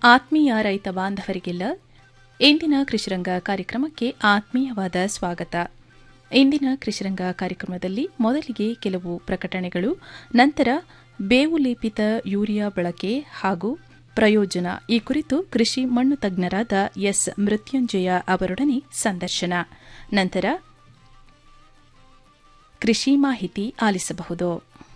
ಆತ್ಮೀಯ ರೈತ ಬಾಂಧವರಿಗೆಲ್ಲ ಇಂದಿನ ಕೃಷಿರಂಗ ಕಾರ್ಯಕ್ರಮಕ್ಕೆ ಆತ್ಮೀಯವಾದ ಸ್ವಾಗತ ಇಂದಿನ ಕೃಷಿರಂಗ ಕಾರ್ಯಕ್ರಮದಲ್ಲಿ ಮೊದಲಿಗೆ ಕೆಲವು ಪ್ರಕಟಣೆಗಳು ನಂತರ ಬೇವು ಲೇಪಿತ ಯೂರಿಯಾ ಬಳಕೆ ಹಾಗೂ ಪ್ರಯೋಜನ ಈ ಕುರಿತು ಕೃಷಿ ಮಣ್ಣು ತಜ್ಞರಾದ ಎಸ್ ಮೃತ್ಯುಂಜಯ ಅವರೊಡನೆ ಸಂದರ್ಶನ ನಂತರ ಕೃಷಿ ಮಾಹಿತಿ ಆಲಿಸಬಹುದು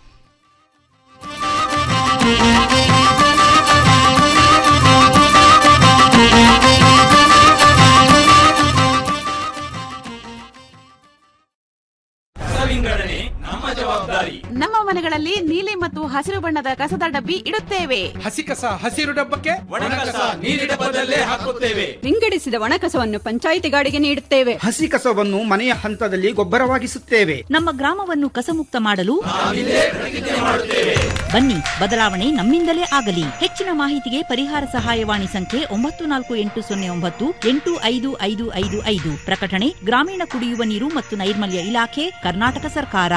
ವಿಂಗಡಣೆ ನಮ್ಮ ಜವಾಬ್ದಾರಿ ನಮ್ಮ ಮನೆಗಳಲ್ಲಿ ನೀಲಿ ಮತ್ತು ಹಸಿರು ಬಣ್ಣದ ಕಸದ ಡಬ್ಬಿ ಇಡುತ್ತೇವೆ ಹಸಿ ಕಸ ಹಸಿರು ಡಬ್ಬಕ್ಕೆ ಒಣಕಸ ನೀರಿನ ಬದಲೇ ಹಾಕುತ್ತೇವೆ ವಿಂಗಡಿಸಿದ ಒಣಕಸವನ್ನು ಪಂಚಾಯಿತಿ ಗಾಡಿಗೆ ನೀಡುತ್ತೇವೆ ಹಸಿ ಕಸವನ್ನು ಮನೆಯ ಹಂತದಲ್ಲಿ ಗೊಬ್ಬರವಾಗಿಸುತ್ತೇವೆ ನಮ್ಮ ಗ್ರಾಮವನ್ನು ಕಸಮುಕ್ತ ಮಾಡಲು ಬನ್ನಿ ಬದಲಾವಣೆ ನಮ್ಮಿಂದಲೇ ಆಗಲಿ ಹೆಚ್ಚಿನ ಮಾಹಿತಿಗೆ ಪರಿಹಾರ ಸಹಾಯವಾಣಿ ಸಂಖ್ಯೆ ಒಂಬತ್ತು ನಾಲ್ಕು ಎಂಟು ಸೊನ್ನೆ ಒಂಬತ್ತು ಎಂಟು ಐದು ಐದು ಐದು ಐದು ಪ್ರಕಟಣೆ ಗ್ರಾಮೀಣ ಕುಡಿಯುವ ನೀರು ಮತ್ತು ನೈರ್ಮಲ್ಯ ಇಲಾಖೆ ಕರ್ನಾಟಕ ಸರ್ಕಾರ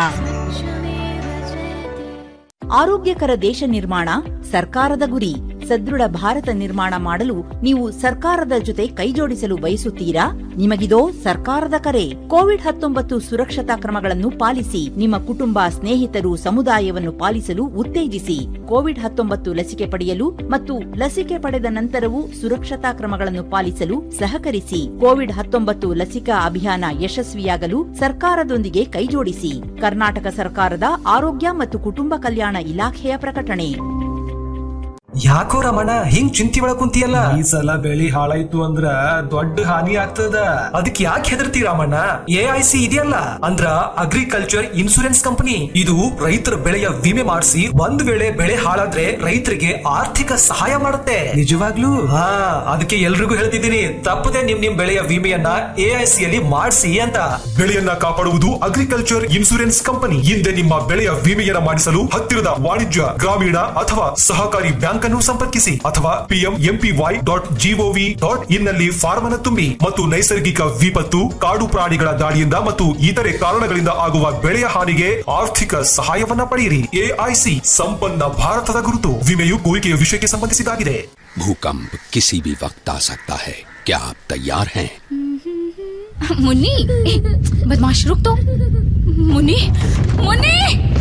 ಆರೋಗ್ಯಕರ ದೇಶ ನಿರ್ಮಾಣ ಸರ್ಕಾರದ ಗುರಿ ಸದೃಢ ಭಾರತ ನಿರ್ಮಾಣ ಮಾಡಲು ನೀವು ಸರ್ಕಾರದ ಜೊತೆ ಕೈಜೋಡಿಸಲು ಬಯಸುತ್ತೀರಾ ನಿಮಗಿದೋ ಸರ್ಕಾರದ ಕರೆ ಕೋವಿಡ್ ಹತ್ತೊಂಬತ್ತು ಸುರಕ್ಷತಾ ಕ್ರಮಗಳನ್ನು ಪಾಲಿಸಿ ನಿಮ್ಮ ಕುಟುಂಬ ಸ್ನೇಹಿತರು ಸಮುದಾಯವನ್ನು ಪಾಲಿಸಲು ಉತ್ತೇಜಿಸಿ ಕೋವಿಡ್ ಹತ್ತೊಂಬತ್ತು ಲಸಿಕೆ ಪಡೆಯಲು ಮತ್ತು ಲಸಿಕೆ ಪಡೆದ ನಂತರವೂ ಸುರಕ್ಷತಾ ಕ್ರಮಗಳನ್ನು ಪಾಲಿಸಲು ಸಹಕರಿಸಿ ಕೋವಿಡ್ ಹತ್ತೊಂಬತ್ತು ಲಸಿಕಾ ಅಭಿಯಾನ ಯಶಸ್ವಿಯಾಗಲು ಸರ್ಕಾರದೊಂದಿಗೆ ಕೈಜೋಡಿಸಿ ಕರ್ನಾಟಕ ಸರ್ಕಾರದ ಆರೋಗ್ಯ ಮತ್ತು ಕುಟುಂಬ ಕಲ್ಯಾಣ ಇಲಾಖೆಯ ಪ್ರಕಟಣೆ ಯಾಕೋ ರಮಣ ಹಿಂಗ್ ಚಿಂತಿ ಒಳಗ್ ಕುಂತಿಯಲ್ಲ ಈ ಸಲ ಬೆಳಿ ಹಾಳಾಯ್ತು ಅಂದ್ರ ದೊಡ್ಡ ಹಾನಿ ಆಗ್ತದ ಅದಕ್ಕೆ ಯಾಕೆ ಹೆದರ್ತಿ ರಾಮಣ್ಣ ಎ ಐ ಸಿ ಇದೆಯಲ್ಲ ಅಂದ್ರ ಅಗ್ರಿಕಲ್ಚರ್ ಇನ್ಸೂರೆನ್ಸ್ ಕಂಪನಿ ಇದು ರೈತರ ಬೆಳೆಯ ವಿಮೆ ಮಾಡಿಸಿ ಒಂದ್ ವೇಳೆ ಬೆಳೆ ಹಾಳಾದ್ರೆ ರೈತರಿಗೆ ಆರ್ಥಿಕ ಸಹಾಯ ಮಾಡುತ್ತೆ ನಿಜವಾಗ್ಲೂ ಹಾ ಅದಕ್ಕೆ ಎಲ್ರಿಗೂ ಹೇಳ್ತಿದ್ದೀನಿ ತಪ್ಪದೆ ನಿಮ್ ನಿಮ್ ಬೆಳೆಯ ವಿಮೆಯನ್ನ ಎ ಐ ಸಿ ಅಲ್ಲಿ ಮಾಡಿಸಿ ಅಂತ ಬೆಳೆಯನ್ನ ಕಾಪಾಡುವುದು ಅಗ್ರಿಕಲ್ಚರ್ ಇನ್ಸೂರೆನ್ಸ್ ಕಂಪನಿ ಹಿಂದೆ ನಿಮ್ಮ ಬೆಳೆಯ ವಿಮೆಯನ್ನ ಮಾಡಿಸಲು ಹತ್ತಿರದ ವಾಣಿಜ್ಯ ಗ್ರಾಮೀಣ ಅಥವಾ ಸಹಕಾರಿ ಬ್ಯಾಂಕ್ ಅನ್ನು ಸಂಪರ್ಕಿಸಿ ಅಥವಾ PM MPY dot GOV dot in ನಲ್ಲಿ ಫಾರ್ಮ್ ಅನ್ನು ತುಂಬಿ ಮತ್ತು ನೈಸರ್ಗಿಕ ವಿಪತ್ತು ಕಾಡು ಪ್ರಾಣಿಗಳ ದಾಳಿಯಿಂದ ಮತ್ತು ಇತರೆ ಕಾರಣಗಳಿಂದ ಆಗುವ ಬೆಳೆಯ ಹಾನಿಗೆ ಆರ್ಥಿಕ ಸಹಾಯವನ್ನ ಪಡೆಯಿರಿ ಎಐಸಿ ಸಂಪನ್ನ ಭಾರತದ ಗುರುತು ವಿಮೆಯು ಕೋರಿಕೆಯ ವಿಷಯಕ್ಕೆ ಸಂಬಂಧಿಸಿದಾಗಿದೆ भूकंप किसी भी वक्त आ सकता है क्या आप तैयार हैं मुन्नी ए, बदमाश रुक तो मुन्नी मुन्नी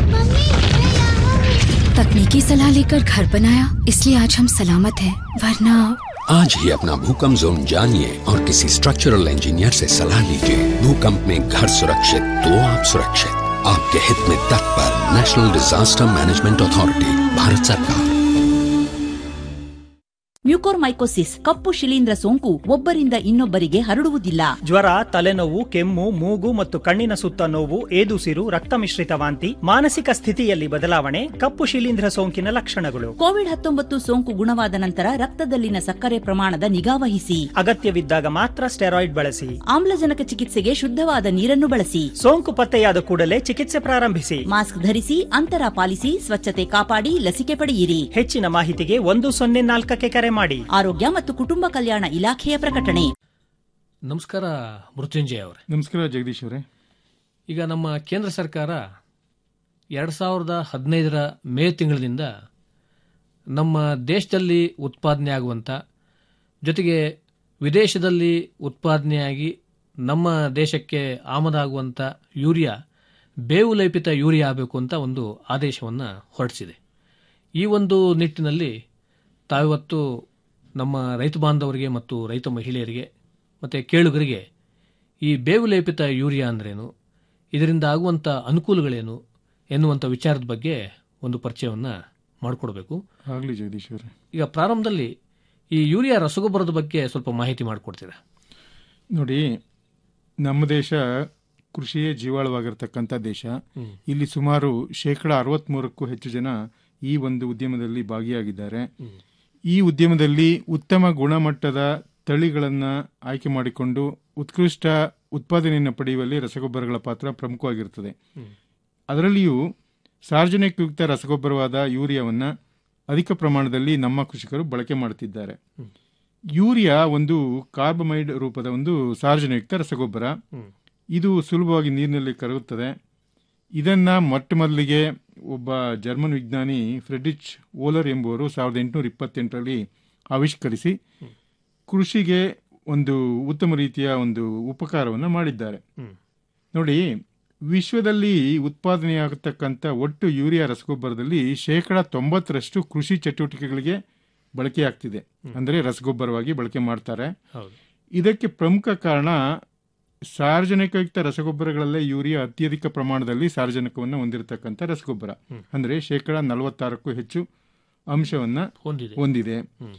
तकनीकी सलाह लेकर घर बनाया इसलिए आज हम सलामत हैं वरना आज ही अपना भूकंप जोन जानिए और किसी स्ट्रक्चरल इंजीनियर से सलाह लीजिए भूकंप में घर सुरक्षित तो आप सुरक्षित आपके हित में तत्पर national disaster management authority Bharat सरकार ಮ್ಯೂಕೋರ್ಮೈಕೋಸಿಸ್ ಕಪ್ಪು ಶಿಲೀಂಧ್ರ ಸೋಂಕು ಒಬ್ಬರಿಂದ ಇನ್ನೊಬ್ಬರಿಗೆ ಹರಡುವುದಿಲ್ಲ ಜ್ವರ ತಲೆನೋವು ಕೆಮ್ಮು ಮೂಗು ಮತ್ತು ಕಣ್ಣಿನ ಸುತ್ತ ನೋವು ಏದುಸಿರು ರಕ್ತ ಮಿಶ್ರಿತ ವಾಂತಿ ಮಾನಸಿಕ ಸ್ಥಿತಿಯಲ್ಲಿ ಬದಲಾವಣೆ ಕಪ್ಪು ಶಿಲೀಂಧ್ರ ಸೋಂಕಿನ ಲಕ್ಷಣಗಳು ಕೋವಿಡ್ ಹತ್ತೊಂಬತ್ತು ಸೋಂಕು ಗುಣವಾದ ನಂತರ ರಕ್ತದಲ್ಲಿನ ಸಕ್ಕರೆ ಪ್ರಮಾಣದ ನಿಗಾವಹಿಸಿ ಅಗತ್ಯವಿದ್ದಾಗ ಮಾತ್ರ ಸ್ಟೆರಾಯ್ಡ್ ಬಳಸಿ ಆಮ್ಲಜನಕ ಚಿಕಿತ್ಸೆಗೆ ಶುದ್ಧವಾದ ನೀರನ್ನು ಬಳಸಿ ಸೋಂಕು ಪತ್ತೆಯಾದ ಕೂಡಲೇ ಚಿಕಿತ್ಸೆ ಪ್ರಾರಂಭಿಸಿ ಮಾಸ್ಕ್ ಧರಿಸಿ ಅಂತರ ಪಾಲಿಸಿ ಸ್ವಚ್ಛತೆ ಕಾಪಾಡಿ ಲಸಿಕೆ ಪಡೆಯಿರಿ ಹೆಚ್ಚಿನ ಮಾಹಿತಿಗೆ ಒಂದು ಸೊನ್ನೆ ನಾಲ್ಕಕ್ಕೆ ಕರೆ ಮಾಡಿ ಆರೋಗ್ಯ ಮತ್ತು ಕುಟುಂಬ ಕಲ್ಯಾಣ ಇಲಾಖೆಯ ಪ್ರಕಟಣೆ ನಮಸ್ಕಾರ ಮೃತ್ಯುಂಜಯ ಅವರೇ ನಮಸ್ಕಾರ ಜಗದೀಶ್ ಅವರೇ ಈಗ ನಮ್ಮ ಕೇಂದ್ರ ಸರ್ಕಾರ ಎರಡು ಸಾವಿರದ ಹದಿನೈದರ ಮೇ ತಿಂಗಳಿನಿಂದ ನಮ್ಮ ದೇಶದಲ್ಲಿ ಉತ್ಪಾದನೆ ಆಗುವಂಥ ಜೊತೆಗೆ ವಿದೇಶದಲ್ಲಿ ಉತ್ಪಾದನೆಯಾಗಿ ನಮ್ಮ ದೇಶಕ್ಕೆ ಆಮದಾಗುವಂಥ ಯೂರಿಯಾ ಬೇವು ಲೇಪಿತ ಯೂರಿಯಾ ಆಗಬೇಕು ಅಂತ ಒಂದು ಆದೇಶವನ್ನು ಹೊರಡಿಸಿದೆ ಈ ಒಂದು ನಿಟ್ಟಿನಲ್ಲಿ ತಾವಿವತ್ತು ನಮ್ಮ ರೈತ ಬಾಂಧವರಿಗೆ ಮತ್ತು ರೈತ ಮಹಿಳೆಯರಿಗೆ ಮತ್ತು ಕೇಳುಗರಿಗೆ ಈ ಬೇವು ಲೇಪಿತ ಯೂರಿಯಾ ಅಂದ್ರೇನು ಇದರಿಂದ ಆಗುವಂಥ ಅನುಕೂಲಗಳೇನು ಎನ್ನುವಂಥ ವಿಚಾರದ ಬಗ್ಗೆ ಒಂದು ಪರಿಚಯವನ್ನು ಮಾಡಿಕೊಡ್ಬೇಕು ಆಗಲಿ ಜಗದೀಶ್ ಅವರೇ ಈಗ ಪ್ರಾರಂಭದಲ್ಲಿ ಈ ಯೂರಿಯಾ ರಸಗೊಬ್ಬರದ ಬಗ್ಗೆ ಸ್ವಲ್ಪ ಮಾಹಿತಿ ಮಾಡಿಕೊಡ್ತೀರಾ ನೋಡಿ ನಮ್ಮ ದೇಶ ಕೃಷಿಯೇ ಜೀವಾಳವಾಗಿರ್ತಕ್ಕಂಥ ದೇಶ ಹ್ಮ್. ಇಲ್ಲಿ ಸುಮಾರು ಶೇಕಡ ಅರವತ್ಮೂರಕ್ಕೂ ಹೆಚ್ಚು ಜನ ಈ ಒಂದು ಉದ್ಯಮದಲ್ಲಿ ಭಾಗಿಯಾಗಿದ್ದಾರೆ ಈ ಉದ್ಯಮದಲ್ಲಿ ಉತ್ತಮ ಗುಣಮಟ್ಟದ ತಳಿಗಳನ್ನು ಆಯ್ಕೆ ಮಾಡಿಕೊಂಡು ಉತ್ಕೃಷ್ಟ ಉತ್ಪಾದನೆಯನ್ನು ಪಡೆಯುವಲ್ಲಿ ರಸಗೊಬ್ಬರಗಳ ಪಾತ್ರ ಪ್ರಮುಖವಾಗಿರುತ್ತದೆ ಅದರಲ್ಲಿಯೂ ಸಾರ್ವಜನಿಕಯುಕ್ತ ರಸಗೊಬ್ಬರವಾದ ಯೂರಿಯಾವನ್ನು ಅಧಿಕ ಪ್ರಮಾಣದಲ್ಲಿ ನಮ್ಮ ಕೃಷಿಕರು ಬಳಕೆ ಮಾಡುತ್ತಿದ್ದಾರೆ ಯೂರಿಯಾ ಒಂದು ಕಾರ್ಬಮೈಡ್ ರೂಪದ ಒಂದು ಸಾರ್ವಜನಿಕಯುಕ್ತ ರಸಗೊಬ್ಬರ ಇದು ಸುಲಭವಾಗಿ ನೀರಿನಲ್ಲಿ ಕರಗುತ್ತದೆ ಇದನ್ನ ಮೊಟ್ಟ ಮೊದಲಿಗೆ ಒಬ್ಬ ಜರ್ಮನ್ ವಿಜ್ಞಾನಿ ಫ್ರೆಡ್ರಿಚ್ ಓಲರ್ ಎಂಬುವರು ಸಾವಿರದ ಎಂಟುನೂರ ಇಪ್ಪತ್ತೆಂಟರಲ್ಲಿ ಆವಿಷ್ಕರಿಸಿ ಕೃಷಿಗೆ ಒಂದು ಉತ್ತಮ ರೀತಿಯ ಒಂದು ಉಪಕಾರವನ್ನು ಮಾಡಿದ್ದಾರೆ ನೋಡಿ ವಿಶ್ವದಲ್ಲಿ ಉತ್ಪಾದನೆಯಾಗತಕ್ಕಂಥ ಒಟ್ಟು ಯೂರಿಯಾ ರಸಗೊಬ್ಬರದಲ್ಲಿ ಶೇಕಡ ತೊಂಬತ್ತರಷ್ಟು ಕೃಷಿ ಚಟುವಟಿಕೆಗಳಿಗೆ ಬಳಕೆಯಾಗ್ತಿದೆ ಅಂದರೆ ರಸಗೊಬ್ಬರವಾಗಿ ಬಳಕೆ ಮಾಡ್ತಾರೆ ಹೌದು ಇದಕ್ಕೆ ಪ್ರಮುಖ ಕಾರಣ ಸಾರ್ವಜನಿಕಯುಕ್ತ ರಸಗೊಬ್ಬರಗಳಲ್ಲೇ ಯೂರಿಯಾ ಅತ್ಯಧಿಕ ಪ್ರಮಾಣದಲ್ಲಿ ಸಾರ್ವಜನಿಕವನ್ನು ಹೊಂದಿರತಕ್ಕಂಥ ರಸಗೊಬ್ಬರ ಅಂದರೆ ಶೇಕಡ ನಲವತ್ತಾರಕ್ಕೂ ಹೆಚ್ಚು ಅಂಶವನ್ನ ಹೊಂದಿದೆ. ಹೊಂದಿದೆ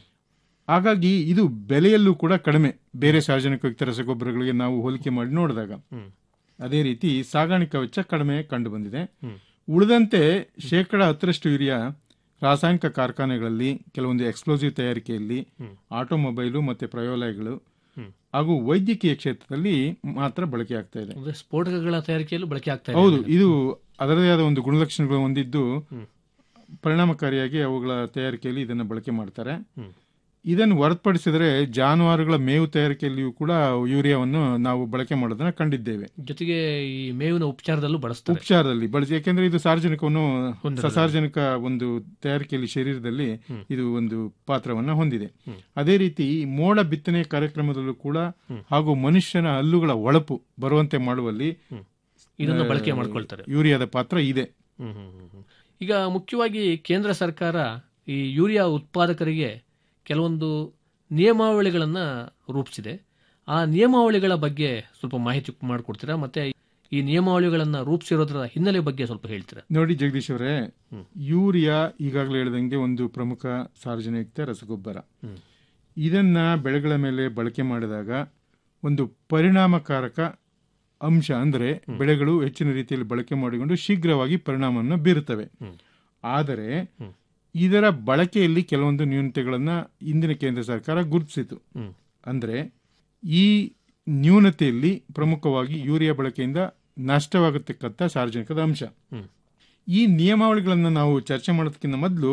ಹಾಗಾಗಿ ಇದು ಬೆಲೆಯಲ್ಲೂ ಕೂಡ ಕಡಿಮೆ ಬೇರೆ ಸಾರ್ವಜನಿಕಯುಕ್ತ ರಸಗೊಬ್ಬರಗಳಿಗೆ ನಾವು ಹೋಲಿಕೆ ಮಾಡಿ ನೋಡಿದಾಗ ಅದೇ ರೀತಿ ಸಾಗಾಣಿಕಾ ವೆಚ್ಚ ಕಡಿಮೆ ಕಂಡು ಬಂದಿದೆ ಉಳಿದಂತೆ ಶೇಕಡ ಹತ್ತರಷ್ಟು ಯೂರಿಯಾ ರಾಸಾಯನಿಕ ಕಾರ್ಖಾನೆಗಳಲ್ಲಿ ಕೆಲವೊಂದು ಎಕ್ಸ್ಪ್ಲೋಸಿವ್ ತಯಾರಿಕೆಯಲ್ಲಿ ಆಟೋಮೊಬೈಲು ಮತ್ತೆ ಪ್ರಯೋಗಾಲಯಗಳು ಹಾಗೂ ವೈದ್ಯಕೀಯ ಕ್ಷೇತ್ರದಲ್ಲಿ ಮಾತ್ರ ಬಳಕೆ ಆಗ್ತಾ ಇದೆ ಅಂದ್ರೆ ಸ್ಫೋಟಕಗಳ ತಯಾರಿಕೆಯಲ್ಲೂ ಬಳಕೆ ಆಗ್ತಾ ಇದೆ ಹೌದು ಇದು ಅದರದೇ ಆದ ಒಂದು ಗುಣಲಕ್ಷಣಗಳು ಹೊಂದಿದ್ದು ಪರಿಣಾಮಕಾರಿಯಾಗಿ ಅವುಗಳ ತಯಾರಿಕೆಯಲ್ಲಿ ಇದನ್ನು ಬಳಕೆ ಮಾಡ್ತಾರೆ ಇದನ್ನು ಹೊರತುಪಡಿಸಿದರೆ ಜಾನುವಾರುಗಳ ಮೇವು ತಯಾರಿಕೆಯಲ್ಲಿಯೂ ಕೂಡ ಯೂರಿಯಾವನ್ನು ನಾವು ಬಳಕೆ ಮಾಡೋದನ್ನ ಕಂಡಿದ್ದೇವೆ ಜೊತೆಗೆ ಈ ಮೇವಿನ ಉಪಚಾರದಲ್ಲೂ ಬಳಸ್ತಾರೆ ಉಪಚಾರದಲ್ಲಿ ಬಳಸಿ ಯಾಕೆಂದ್ರೆ ಇದು ಸಾರ್ವಜನಿಕವನ್ನು ಹೊಂದಿರೋದು. ಸಸಾರ್ವಜನಿಕ ಒಂದು ತಯಾರಿಕೆಯಲ್ಲಿ ಶರೀರದಲ್ಲಿ ಇದು ಒಂದು ಪಾತ್ರವನ್ನ ಹೊಂದಿದೆ ಅದೇ ರೀತಿ ಮೋಡ ಬಿತ್ತನೆ ಕಾರ್ಯಕ್ರಮದಲ್ಲೂ ಕೂಡ ಹಾಗೂ ಮನುಷ್ಯನ ಹಲ್ಲುಗಳ ಒಳಪು ಬರುವಂತೆ ಮಾಡುವಲ್ಲಿ ಇದನ್ನು ಆ, ಬಳಕೆ ಮಾಡ್ಕೊಳ್ತಾರೆ. ಯೂರಿಯಾದ ಪಾತ್ರ ಇದೆ ಹ್ಮ್, ಹ್ಮ್, ಹ್ಮ್, ಹ್ಮ್. ಈಗ ಮುಖ್ಯವಾಗಿ ಕೇಂದ್ರ ಸರ್ಕಾರ ಈ ಯೂರಿಯಾ ಉತ್ಪಾದಕರಿಗೆ ಕೆಲವೊಂದು ನಿಯಮಾವಳಿಗಳನ್ನು ರೂಪಿಸಿದೆ ಆ ನಿಯಮಾವಳಿಗಳ ಬಗ್ಗೆ ಸ್ವಲ್ಪ ಮಾಹಿತಿ ಮಾಡಿಕೊಡ್ತೀರಾ ಮತ್ತೆ ಈ ನಿಯಮಾವಳಿಗಳನ್ನು ರೂಪಿಸಿರೋದ್ರ ಹಿನ್ನೆಲೆ ಬಗ್ಗೆ ಸ್ವಲ್ಪ ಹೇಳ್ತೀರಾ ನೋಡಿ ಜಗದೀಶ್ ಅವರೇ ಯೂರಿಯಾ ಈಗಾಗಲೇ ಹೇಳಿದಂಗೆ ಒಂದು ಪ್ರಮುಖ ಸಾರ್ವಜನಿಕ ರಸಗೊಬ್ಬರ ಇದನ್ನ ಬೆಳೆಗಳ ಮೇಲೆ ಬಳಕೆ ಮಾಡಿದಾಗ ಒಂದು ಪರಿಣಾಮಕಾರಕ ಅಂಶ ಅಂದರೆ ಬೆಳೆಗಳು ಹೆಚ್ಚಿನ ರೀತಿಯಲ್ಲಿ ಬಳಕೆ ಮಾಡಿಕೊಂಡು ಶೀಘ್ರವಾಗಿ ಪರಿಣಾಮವನ್ನು ಬೀರುತ್ತವೆ ಆದರೆ ಇದರ ಬಳಕೆಯಲ್ಲಿ ಕೆಲವೊಂದು ನ್ಯೂನತೆಗಳನ್ನ ಇಂದಿನ ಕೇಂದ್ರ ಸರ್ಕಾರ ಗುರುತಿಸಿತು ಅಂದ್ರೆ ಈ ನ್ಯೂನತೆಯಲ್ಲಿ ಪ್ರಮುಖವಾಗಿ ಯೂರಿಯಾ ಬಳಕೆಯಿಂದ ನಷ್ಟವಾಗತಕ್ಕಂಥ ಸಾರ್ವಜನಿಕದ ಅಂಶ ಈ ನಿಯಮಾವಳಿಗಳನ್ನು ನಾವು ಚರ್ಚೆ ಮಾಡೋದಕ್ಕಿಂತ ಮೊದಲು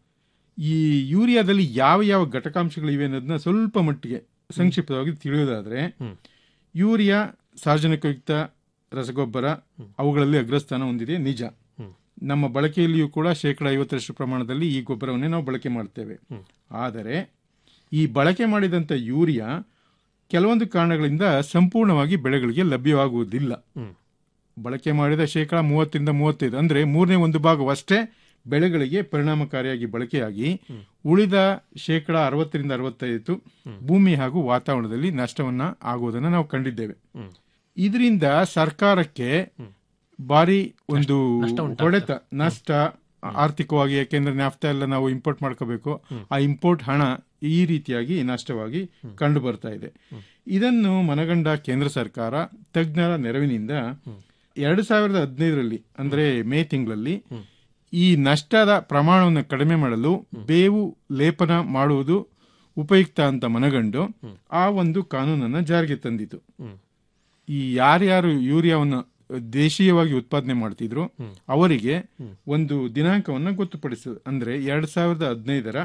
ಈ ಯೂರಿಯಾದಲ್ಲಿ ಯಾವ ಯಾವ ಘಟಕಾಂಶಗಳಿವೆ ಅನ್ನೋದನ್ನ ಸ್ವಲ್ಪ ಮಟ್ಟಿಗೆ ಸಂಕ್ಷಿಪ್ತವಾಗಿ ತಿಳಿಯೋದಾದ್ರೆ ಯೂರಿಯಾ ಸಾರ್ವಜನಿಕಯುಕ್ತ ರಸಗೊಬ್ಬರ ಅವುಗಳಲ್ಲಿ ಅಗ್ರಸ್ಥಾನ ಹೊಂದಿದೆ ನಿಜ ನಮ್ಮ ಬಳಕೆಯಲ್ಲಿಯೂ ಕೂಡ ಶೇಕಡ ಐವತ್ತರಷ್ಟು ಪ್ರಮಾಣದಲ್ಲಿ ಈ ಗೊಬ್ಬರವನ್ನೇ ನಾವು ಬಳಕೆ ಮಾಡ್ತೇವೆ ಆದರೆ ಈ ಬಳಕೆ ಮಾಡಿದಂಥ ಯೂರಿಯಾ ಕೆಲವೊಂದು ಕಾರಣಗಳಿಂದ ಸಂಪೂರ್ಣವಾಗಿ ಬೆಳೆಗಳಿಗೆ ಲಭ್ಯವಾಗುವುದಿಲ್ಲ ಬಳಕೆ ಮಾಡಿದ ಶೇಕಡ ಮೂವತ್ತರಿಂದ ಮೂವತ್ತೈದು ಅಂದ್ರೆ ಮೂರನೇ ಒಂದು ಭಾಗವಷ್ಟೇ ಬೆಳೆಗಳಿಗೆ ಪರಿಣಾಮಕಾರಿಯಾಗಿ ಬಳಕೆಯಾಗಿ ಉಳಿದ ಶೇಕಡ ಅರವತ್ತರಿಂದ ಅರವತ್ತೈದು ಭೂಮಿ ಹಾಗೂ ವಾತಾವರಣದಲ್ಲಿ ನಷ್ಟವನ್ನ ಆಗುವುದನ್ನು ನಾವು ಕಂಡಿದ್ದೇವೆ ಇದರಿಂದ ಸರ್ಕಾರಕ್ಕೆ ಭಾರಿ ಒಂದು ಹೊಡೆತ ನಷ್ಟ ಆರ್ಥಿಕವಾಗಿ ಯಾಕೆಂದ್ರೆ ನಾಫ್ತಾ ಎಲ್ಲ ನಾವು ಇಂಪೋರ್ಟ್ ಮಾಡ್ಕೋಬೇಕು ಆ ಇಂಪೋರ್ಟ್ ಹಣ ಈ ರೀತಿಯಾಗಿ ನಷ್ಟವಾಗಿ ಕಂಡು ಬರ್ತಾ ಇದೆ ಇದನ್ನು ಮನಗಂಡ ಕೇಂದ್ರ ಸರ್ಕಾರ ತಜ್ಞರ ನೆರವಿನಿಂದ ಎರಡು ಸಾವಿರದ ಹದಿನೈದರಲ್ಲಿ ಅಂದ್ರೆ ಮೇ ತಿಂಗಳಲ್ಲಿ ಈ ನಷ್ಟದ ಪ್ರಮಾಣವನ್ನು ಕಡಿಮೆ ಮಾಡಲು ಬೇವು ಲೇಪನ ಮಾಡುವುದು ಉಪಯುಕ್ತ ಅಂತ ಮನಗಂಡು ಆ ಒಂದು ಕಾನೂನನ್ನು ಜಾರಿಗೆ ತಂದಿತು ಈ ಯಾರ್ಯಾರು ಯೂರಿಯಾವನ್ನು ದೇಶೀಯವಾಗಿ ಉತ್ಪಾದನೆ ಮಾಡ್ತಿದ್ರು ಅವರಿಗೆ ಒಂದು ದಿನಾಂಕವನ್ನು ಗೊತ್ತುಪಡಿಸ ಅಂದ್ರೆ ಎರಡ್ ಸಾವಿರದ ಹದಿನೈದರ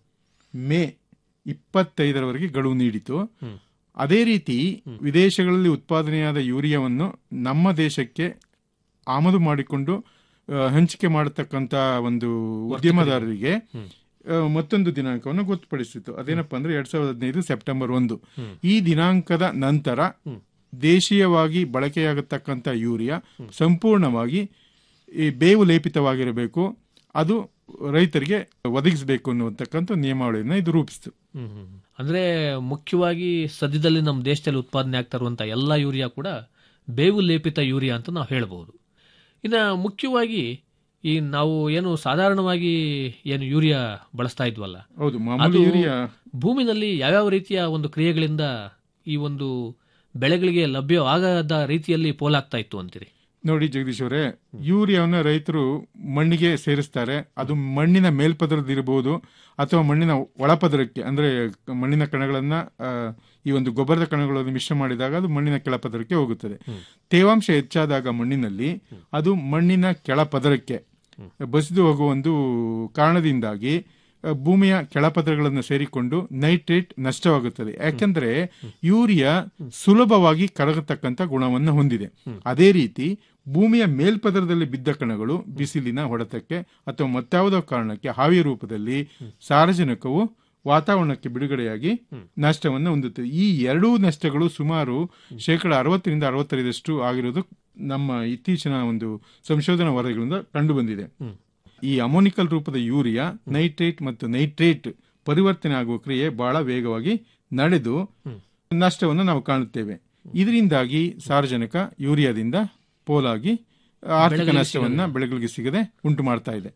ಮೇ ಇಪ್ಪತ್ತೈದರವರೆಗೆ ಗಡುವು ನೀಡಿತು ಅದೇ ರೀತಿ ವಿದೇಶಗಳಲ್ಲಿ ಉತ್ಪಾದನೆಯಾದ ಯೂರಿಯಾವನ್ನು ನಮ್ಮ ದೇಶಕ್ಕೆ ಆಮದು ಮಾಡಿಕೊಂಡು ಆ, ಹಂಚಿಕೆ ಮಾಡತಕ್ಕಂತ ಒಂದು ಉದ್ಯಮದಾರರಿಗೆ ಆ, ಮತ್ತೊಂದು ದಿನಾಂಕವನ್ನು ಗೊತ್ತುಪಡಿಸಿತು ಅದೇನಪ್ಪ ಅಂದ್ರೆ ಎರಡ್ ಸಾವಿರದ ಹದಿನೈದು ಸೆಪ್ಟೆಂಬರ್ ಒಂದು ಈ ದಿನಾಂಕದ ನಂತರ ದೇಶೀಯವಾಗಿ ಬಳಕೆಯಾಗತಕ್ಕಂಥ ಯೂರಿಯಾ ಸಂಪೂರ್ಣವಾಗಿ ಈ ಬೇವು ಲೇಪಿತವಾಗಿರಬೇಕು ಅದು ರೈತರಿಗೆ ಒದಗಿಸಬೇಕು ಅನ್ನುವಂತಕ್ಕಂಥ ನಿಯಮಾವಳಿಯನ್ನು ಇದು ರೂಪಿಸಿತು ಹ್ಮ್, ಹ್ಮ್, ಹ್ಮ್. ಅಂದ್ರೆ ಮುಖ್ಯವಾಗಿ ಸದ್ಯದಲ್ಲಿ ನಮ್ಮ ದೇಶದಲ್ಲಿ ಉತ್ಪಾದನೆ ಆಗ್ತಾ ಇರುವಂತ ಎಲ್ಲ ಯೂರಿಯಾ ಕೂಡ ಬೇವು ಲೇಪಿತ ಯೂರಿಯಾ ಅಂತ ನಾವು ಹೇಳ್ಬೋದು ಇನ್ನು ಮುಖ್ಯವಾಗಿ ಈ ನಾವು ಏನು ಸಾಧಾರಣವಾಗಿ ಏನು ಯೂರಿಯಾ ಬಳಸ್ತಾ ಇದ್ವಲ್ಲ ಹೌದು ಮಾಮೂಲಿ ಅದು ಯೂರಿಯಾ ಭೂಮಿನಲ್ಲಿ ಯಾವ್ಯಾವ ರೀತಿಯ ಒಂದು ಕ್ರಿಯೆಗಳಿಂದ ಈ ಒಂದು ಬೆಳೆಗಳಿಗೆ ಲಭ್ಯವಾಗದ ರೀತಿಯಲ್ಲಿ ಪೋಲಾಗ್ತಾ ಇತ್ತು ಅಂತೀರಿ ನೋಡಿ ಜಗದೀಶ್ ಅವರೇ ಯೂರಿಯಾವನ್ನ ರೈತರು ಮಣ್ಣಿಗೆ ಸೇರಿಸ್ತಾರೆ ಅದು ಮಣ್ಣಿನ ಮೇಲ್ಪದರದಿರಬಹುದು ಅಥವಾ ಮಣ್ಣಿನ ಒಳಪದರಕ್ಕೆ ಅಂದ್ರೆ ಮಣ್ಣಿನ ಕಣಗಳನ್ನ ಆ, ಈ ಒಂದು ಗೊಬ್ಬರದ ಕಣಗಳನ್ನು ಮಿಶ್ರ ಮಾಡಿದಾಗ ಅದು ಮಣ್ಣಿನ ಕೆಳಪದರಕ್ಕೆ ಹೋಗುತ್ತದೆ ತೇವಾಂಶ ಹೆಚ್ಚಾದಾಗ ಮಣ್ಣಿನಲ್ಲಿ ಅದು ಮಣ್ಣಿನ ಕೆಳಪದರಕ್ಕೆ ಬಸಿದು ಹೋಗುವ ಒಂದು ಕಾರಣದಿಂದಾಗಿ ಆ, ಭೂಮಿಯ ಕೆಳಪದರಗಳನ್ನು ಸೇರಿಕೊಂಡು ನೈಟ್ರೇಟ್ ನಷ್ಟವಾಗುತ್ತದೆ ಯಾಕಂದ್ರೆ ಯೂರಿಯಾ ಸುಲಭವಾಗಿ ಕರಗತಕ್ಕಂಥ ಗುಣವನ್ನು ಹೊಂದಿದೆ ಅದೇ ರೀತಿ ಭೂಮಿಯ ಮೇಲ್ಪದರದಲ್ಲಿ ಬಿದ್ದ ಕಣಗಳು ಬಿಸಿಲಿನ ಹೊಡೆತಕ್ಕೆ ಅಥವಾ ಮತ್ತಾವುದೋ ಕಾರಣಕ್ಕೆ ಹಾವಿಯ ರೂಪದಲ್ಲಿ ಸಾರಜನಕವು ವಾತಾವರಣಕ್ಕೆ ಬಿಡುಗಡೆಯಾಗಿ ನಷ್ಟವನ್ನು ಹೊಂದುತ್ತದೆ ಈ ಎರಡೂ ನಷ್ಟಗಳು ಸುಮಾರು ಶೇಕಡ ಅರವತ್ತರಿಂದ ಅರವತ್ತೈದಷ್ಟು ಆಗಿರೋದು ನಮ್ಮ ಇತ್ತೀಚಿನ ಒಂದು ಸಂಶೋಧನಾ ವರದಿಗಳಿಂದ ಕಂಡು ಬಂದಿದೆ ಈ ಅಮೋನಿಕಲ್ ರೂಪದ ಯೂರಿಯಾ ನೈಟ್ರೇಟ್ ಮತ್ತು ನೈಟ್ರೇಟ್ ಪರಿವರ್ತನೆ ಆಗುವ ಕ್ರಿಯೆ ಬಹಳ ವೇಗವಾಗಿ ನಡೆದು ನಷ್ಟವನ್ನು ನಾವು ಕಾಣುತ್ತೇವೆ ಇದರಿಂದಾಗಿ ಸಾರ್ವಜನಿಕ ಯೂರಿಯಾದಿಂದ ಪೋಲಾಗಿ ಆರ್ಥಿಕ ಬೆಳೆಗಳಿಗೆ ನಷ್ಟವನ್ನ ಸಿಗದೆ. ಬೆಳೆಗಳಿಗೆ ಸಿಗದೆ ಉಂಟು ಮಾಡ್ತಾ ಇದೆ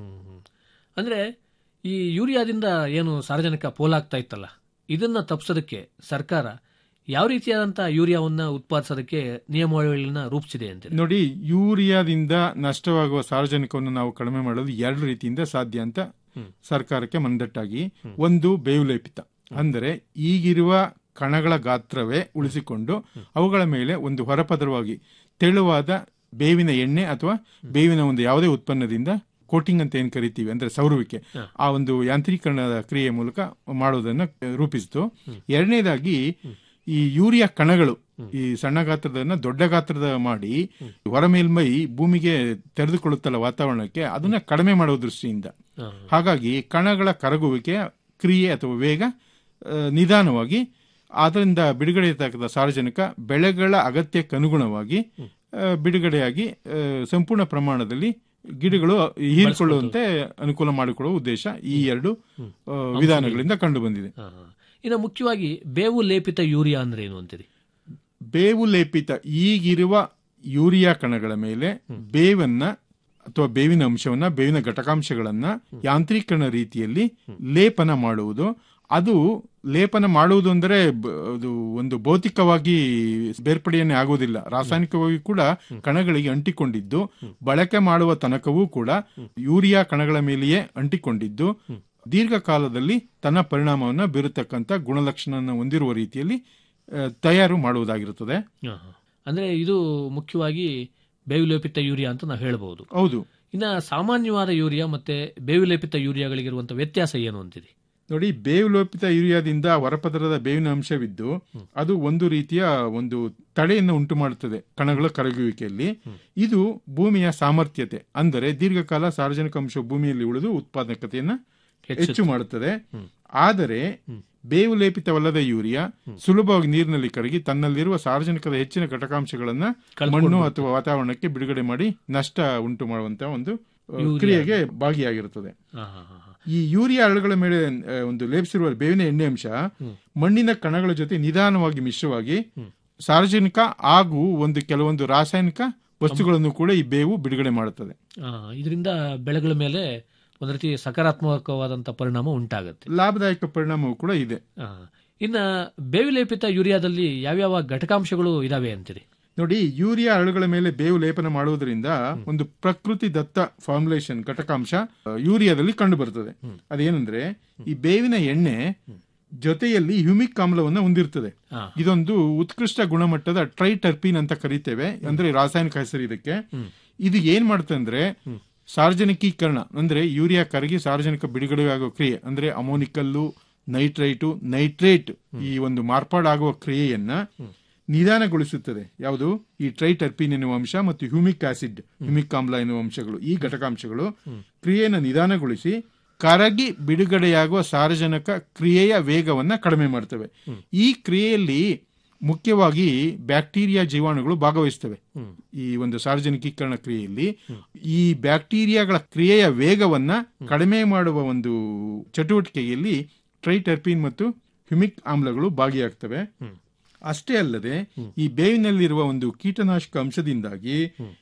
ಅಂದ್ರೆ ಈ ಯೂರಿಯಾದಿಂದ ಏನು ಸಾರ್ವಜನಿಕ ಪೋಲಾಗ್ತಾ ಇತ್ತಲ್ಲ ಇದನ್ನ ತಪ್ಪಿಸೋದಕ್ಕೆ ಸರ್ಕಾರ ಯಾವ ರೀತಿಯಾದಂತಹ ಯೂರಿಯಾವನ್ನ ಉತ್ಪಾದಿಸೋದಕ್ಕೆ ನಿಯಮಾವಳಿಗಳನ್ನ ರೂಪಿಸಿದೆ ಅಂತ ನೋಡಿ ಯೂರಿಯಾದಿಂದ ನಷ್ಟವಾಗುವ ಸಾರ್ವಜನಿಕವನ್ನು ನಾವು ಕಡಿಮೆ ಮಾಡಲು ಎರಡು ರೀತಿಯಿಂದ ಸಾಧ್ಯ ಅಂತ ಸರ್ಕಾರಕ್ಕೆ ಮಂದಟ್ಟಾಗಿ ಒಂದು ಬೇವುಲೇಪಿತ ಅಂದರೆ ಈಗಿರುವ ಕಣಗಳ ಗಾತ್ರವೇ ಉಳಿಸಿಕೊಂಡು ಅವುಗಳ ಮೇಲೆ ಒಂದು ಹೊರಪದರವಾಗಿ ತೆಳುವಾದ ಬೇವಿನ ಎಣ್ಣೆ ಅಥವಾ ಬೇವಿನ ಒಂದು ಯಾವುದೇ ಉತ್ಪನ್ನದಿಂದ ಕೋಟಿಂಗ್ ಅಂತ ಏನ್ ಕರಿತೀವಿ ಅಂದ್ರೆ ಸೌರುವಿಕೆ ಆ ಒಂದು ಯಾಂತ್ರೀಕರಣದ ಕ್ರಿಯೆ ಮೂಲಕ ಮಾಡೋದನ್ನ ರೂಪಿಸಿತು ಎರಡನೇದಾಗಿ ಈ ಯೂರಿಯಾ ಕಣಗಳು ಈ ಸಣ್ಣ ಗಾತ್ರದನ್ನ ದೊಡ್ಡ ಗಾತ್ರದ ಮಾಡಿ ಹೊರಮೇಲ್ಮೈ ಭೂಮಿಗೆ ತೆರೆದುಕೊಳ್ಳುತ್ತಲ್ಲ ವಾತಾವರಣಕ್ಕೆ ಅದನ್ನ ಕಡಿಮೆ ಮಾಡುವ ದೃಷ್ಟಿಯಿಂದ ಹಾಗಾಗಿ ಕಣಗಳ ಕರಗುವಿಕೆಯ ಕ್ರಿಯೆ ಅಥವಾ ವೇಗ ಆ, ನಿಧಾನವಾಗಿ ಅದರಿಂದ ಬಿಡುಗಡೆಯಾಗದ ಸಾರ್ವಜನಿಕ ಬೆಳೆಗಳ ಅಗತ್ಯಕ್ಕನುಗುಣವಾಗಿ ಆ, ಬಿಡುಗಡೆಯಾಗಿ ಆ, ಸಂಪೂರ್ಣ ಪ್ರಮಾಣದಲ್ಲಿ ಗಿಡಗಳು ಹೀರಿಕೊಳ್ಳುವಂತೆ ಅನುಕೂಲ ಮಾಡಿಕೊಡುವ ಉದ್ದೇಶ ಈ ಎರಡು ಆ, ವಿಧಾನಗಳಿಂದ ಕಂಡು ಬಂದಿದೆ ಇನ್ನು ಮುಖ್ಯವಾಗಿ ಬೇವು ಲೇಪಿತ ಯೂರಿಯಾ ಅಂದ್ರೆ ಏನು ಅಂತೀರಿ ಬೇವು ಲೇಪಿತ ಈಗಿರುವ ಯೂರಿಯಾ ಕಣಗಳ ಮೇಲೆ ಬೇವನ್ನ ಅಥವಾ ಬೇವಿನ ಅಂಶವನ್ನ ಬೇವಿನ ಘಟಕಾಂಶಗಳನ್ನ ಯಾಂತ್ರೀಕರಣ ರೀತಿಯಲ್ಲಿ ಲೇಪನ ಮಾಡುವುದು ಅದು ಲೇಪನ ಮಾಡುವುದು ಅಂದರೆ ಬ- ಅದು ಒಂದು ಭೌತಿಕವಾಗಿ ಬೇರ್ಪಡೆಯನ್ನೇ ಆಗುವುದಿಲ್ಲ ರಾಸಾಯನಿಕವಾಗಿ ಕೂಡ ಕಣಗಳಿಗೆ ಅಂಟಿಕೊಂಡಿದ್ದು ಬಳಕೆ ಮಾಡುವ ತನಕವೂ ಕೂಡ ಯೂರಿಯಾ ಕಣಗಳ ಮೇಲೆಯೇ ಅಂಟಿಕೊಂಡಿದ್ದು ದೀರ್ಘಕಾಲದಲ್ಲಿ ತನ್ನ ಪರಿಣಾಮವನ್ನು ಬೀರತಕ್ಕಂಥ ಗುಣಲಕ್ಷಣ ಹೊಂದಿರುವ ರೀತಿಯಲ್ಲಿ ಆ, ತಯಾರು ಮಾಡುವುದಾಗಿರುತ್ತದೆ ಆಹಾ. ಅಂದ್ರೆ ಇದು ಮುಖ್ಯವಾಗಿ ಬೇವು ಲೇಪಿತ ಯೂರಿಯಾ ಅಂತ ನಾವು ಹೇಳ್ಬಹುದು ಹೌದು ಇನ್ನ ಸಾಮಾನ್ಯವಾದ ಯೂರಿಯಾ ಮತ್ತೆ ಬೇವು ಲೇಪಿತ ಯೂರಿಯಾಗಳಿಗಿರುವಂತ ವ್ಯತ್ಯಾಸ ಏನು ಅಂತೀರಿ ನೋಡಿ ಬೇವು ಲೋಪಿತ ಯೂರಿಯಾದಿಂದ ಹೊರಪದರದ ಬೇವಿನ ಅಂಶವಿದ್ದು ಅದು ಒಂದು ರೀತಿಯ ಒಂದು ತಡೆಯನ್ನು ಉಂಟು ಮಾಡುತ್ತದೆ ಕಣಗಳ ಕರಗುವಿಕೆಯಲ್ಲಿ ಇದು ಭೂಮಿಯ ಸಾಮರ್ಥ್ಯತೆ ಅಂದರೆ ದೀರ್ಘಕಾಲ ಸಾರ್ವಜನಿಕ ಅಂಶ ಭೂಮಿಯಲ್ಲಿ ಉಳಿದು ಉತ್ಪಾದಕತೆಯನ್ನ ಹೆಚ್ಚು ಮಾಡುತ್ತದೆ ಆದರೆ ಬೇವು ಲೇಪಿತವಲ್ಲದ ಯೂರಿಯಾ ಸುಲಭವಾಗಿ ನೀರಿನಲ್ಲಿ ಕರಗಿ ತನ್ನಲ್ಲಿರುವ ಸಾರ್ವಜನಿಕದ ಹೆಚ್ಚಿನ ಘಟಕಾಂಶಗಳನ್ನ ಮಣ್ಣು ಅಥವಾ ವಾತಾವರಣಕ್ಕೆ ಬಿಡುಗಡೆ ಮಾಡಿ ನಷ್ಟ ಉಂಟು ಮಾಡುವಂತಹ ಒಂದು ಆ, ಯೂರಿಯಾ. ಕ್ರಿಯೆಗೆ ಭಾಗಿಯಾಗಿರುತ್ತದೆ ಆಹಾ, ಆಹಾ. ಈ ಯೂರಿಯಾ ಅಳುಗಳ ಮೇಲೆ ಆ, ಒಂದು ಲೇಪಿಸಿರುವ ಬೇವಿನ ಎಣ್ಣೆ ಅಂಶ ಮಣ್ಣಿನ ಕಣಗಳ ಜೊತೆ ನಿಧಾನವಾಗಿ ಮಿಶ್ರವಾಗಿ ಸಾರ್ವಜನಿಕ ಹಾಗೂ ಒಂದು ಕೆಲವೊಂದು ರಾಸಾಯನಿಕ ವಸ್ತುಗಳನ್ನು ಕೂಡ ಈ ಬೇವು ಬಿಡುಗಡೆ ಮಾಡುತ್ತದೆ ಆ, ಇದರಿಂದ ಬೆಳೆಗಳ ಮೇಲೆ ಒಂದು ರೀತಿ ಸಕಾರಾತ್ಮಕವಾದಂತ ಪರಿಣಾಮ ಉಂಟಾಗುತ್ತೆ ಲಾಭದಾಯಕ ಪರಿಣಾಮವೂ ಕೂಡ ಇದೆ ಆ, ಇನ್ನ ಬೇವು ಲೇಪಿತ ಯೂರಿಯಾದಲ್ಲಿ ಯಾವ್ಯಾವ ಘಟಕಾಂಶಗಳು ಇದಾವೆ ಅಂತೀರಿ ನೋಡಿ ಯೂರಿಯಾ ಅಳುಗಳ ಮೇಲೆ ಬೇವು ಲೇಪನ ಮಾಡುವುದರಿಂದ ಒಂದು ಪ್ರಕೃತಿ ದತ್ತ ಫಾರ್ಮುಲೇಷನ್ ಘಟಕಾಂಶ ಆ, ಯೂರಿಯಾದಲ್ಲಿ ಕಂಡು ಬರುತ್ತದೆ ಅದೇನೆಂದ್ರೆ ಈ ಬೇವಿನ ಎಣ್ಣೆ ಜೊತೆಯಲ್ಲಿ ಹ್ಯೂಮಿಕ್ ಆಮ್ಲವನ್ನು ಹೊಂದಿರ್ತದೆ ಆ. ಇದೊಂದು ಉತ್ಕೃಷ್ಟ ಗುಣಮಟ್ಟದ ಟ್ರೈಟರ್ಪಿನ್ ಅಂತ ಕರಿತೇವೆ ಅಂದ್ರೆ ರಾಸಾಯನಿಕ ಹೆಸರು ಇದಕ್ಕೆ ಇದು ಏನ್ ಮಾಡುತ್ತೆ ಅಂದ್ರೆ ಸಾರ್ವಜನಿಕೀಕರಣ ಅಂದ್ರೆ ಯೂರಿಯಾ ಕರಗಿ ಸಾರ್ವಜನಿಕ ಬಿಡುಗಡೆಯಾಗುವ ಕ್ರಿಯೆ ಅಂದ್ರೆ ಅಮೋನಿಕಲ್ಲು ನೈಟ್ರೈಟು ನೈಟ್ರೇಟ್ ಈ ಒಂದು ಮಾರ್ಪಾಡಾಗುವ ಕ್ರಿಯೆಯನ್ನ ನಿಧಾನಗೊಳಿಸುತ್ತದೆ ಯಾವುದು ಈ ಟ್ರೈಟರ್ಪಿನ್ ಎನ್ನುವ ಅಂಶ ಮತ್ತು ಹ್ಯೂಮಿಕ್ ಆಸಿಡ್ ಹ್ಯೂಮಿಕ್ ಆಮ್ಲ ಎನ್ನುವ ಅಂಶಗಳು ಈ ಘಟಕಾಂಶಗಳು ಕ್ರಿಯೆಯನ್ನು ನಿಧಾನಗೊಳಿಸಿ ಕರಗಿ ಬಿಡುಗಡೆಯಾಗುವ ಸಾರ್ವಜನಿಕ ಕ್ರಿಯೆಯ ವೇಗವನ್ನ ಕಡಿಮೆ ಮಾಡ್ತವೆ ಈ ಕ್ರಿಯೆಯಲ್ಲಿ ಮುಖ್ಯವಾಗಿ ಬ್ಯಾಕ್ಟೀರಿಯಾ ಜೀವಾಣುಗಳು ಭಾಗವಹಿಸ್ತವೆ ಈ ಒಂದು ಸಾರ್ವಜನಿಕೀಕರಣ ಕ್ರಿಯೆಯಲ್ಲಿ ಈ ಬ್ಯಾಕ್ಟೀರಿಯಾಗಳ ಕ್ರಿಯೆಯ ವೇಗವನ್ನ ಕಡಿಮೆ ಮಾಡುವ ಒಂದು ಚಟುವಟಿಕೆಯಲ್ಲಿ ಟ್ರೈಟರ್ಪಿನ್ ಮತ್ತು ಹ್ಯೂಮಿಕ್ ಆಮ್ಲಗಳು ಭಾಗಿಯಾಗ್ತವೆ ಅಷ್ಟೇ ಅಲ್ಲದೆ ಈ ಬೇವಿನಲ್ಲಿರುವ ಒಂದು ಕೀಟನಾಶಕ ಅಂಶದಿಂದಾಗಿ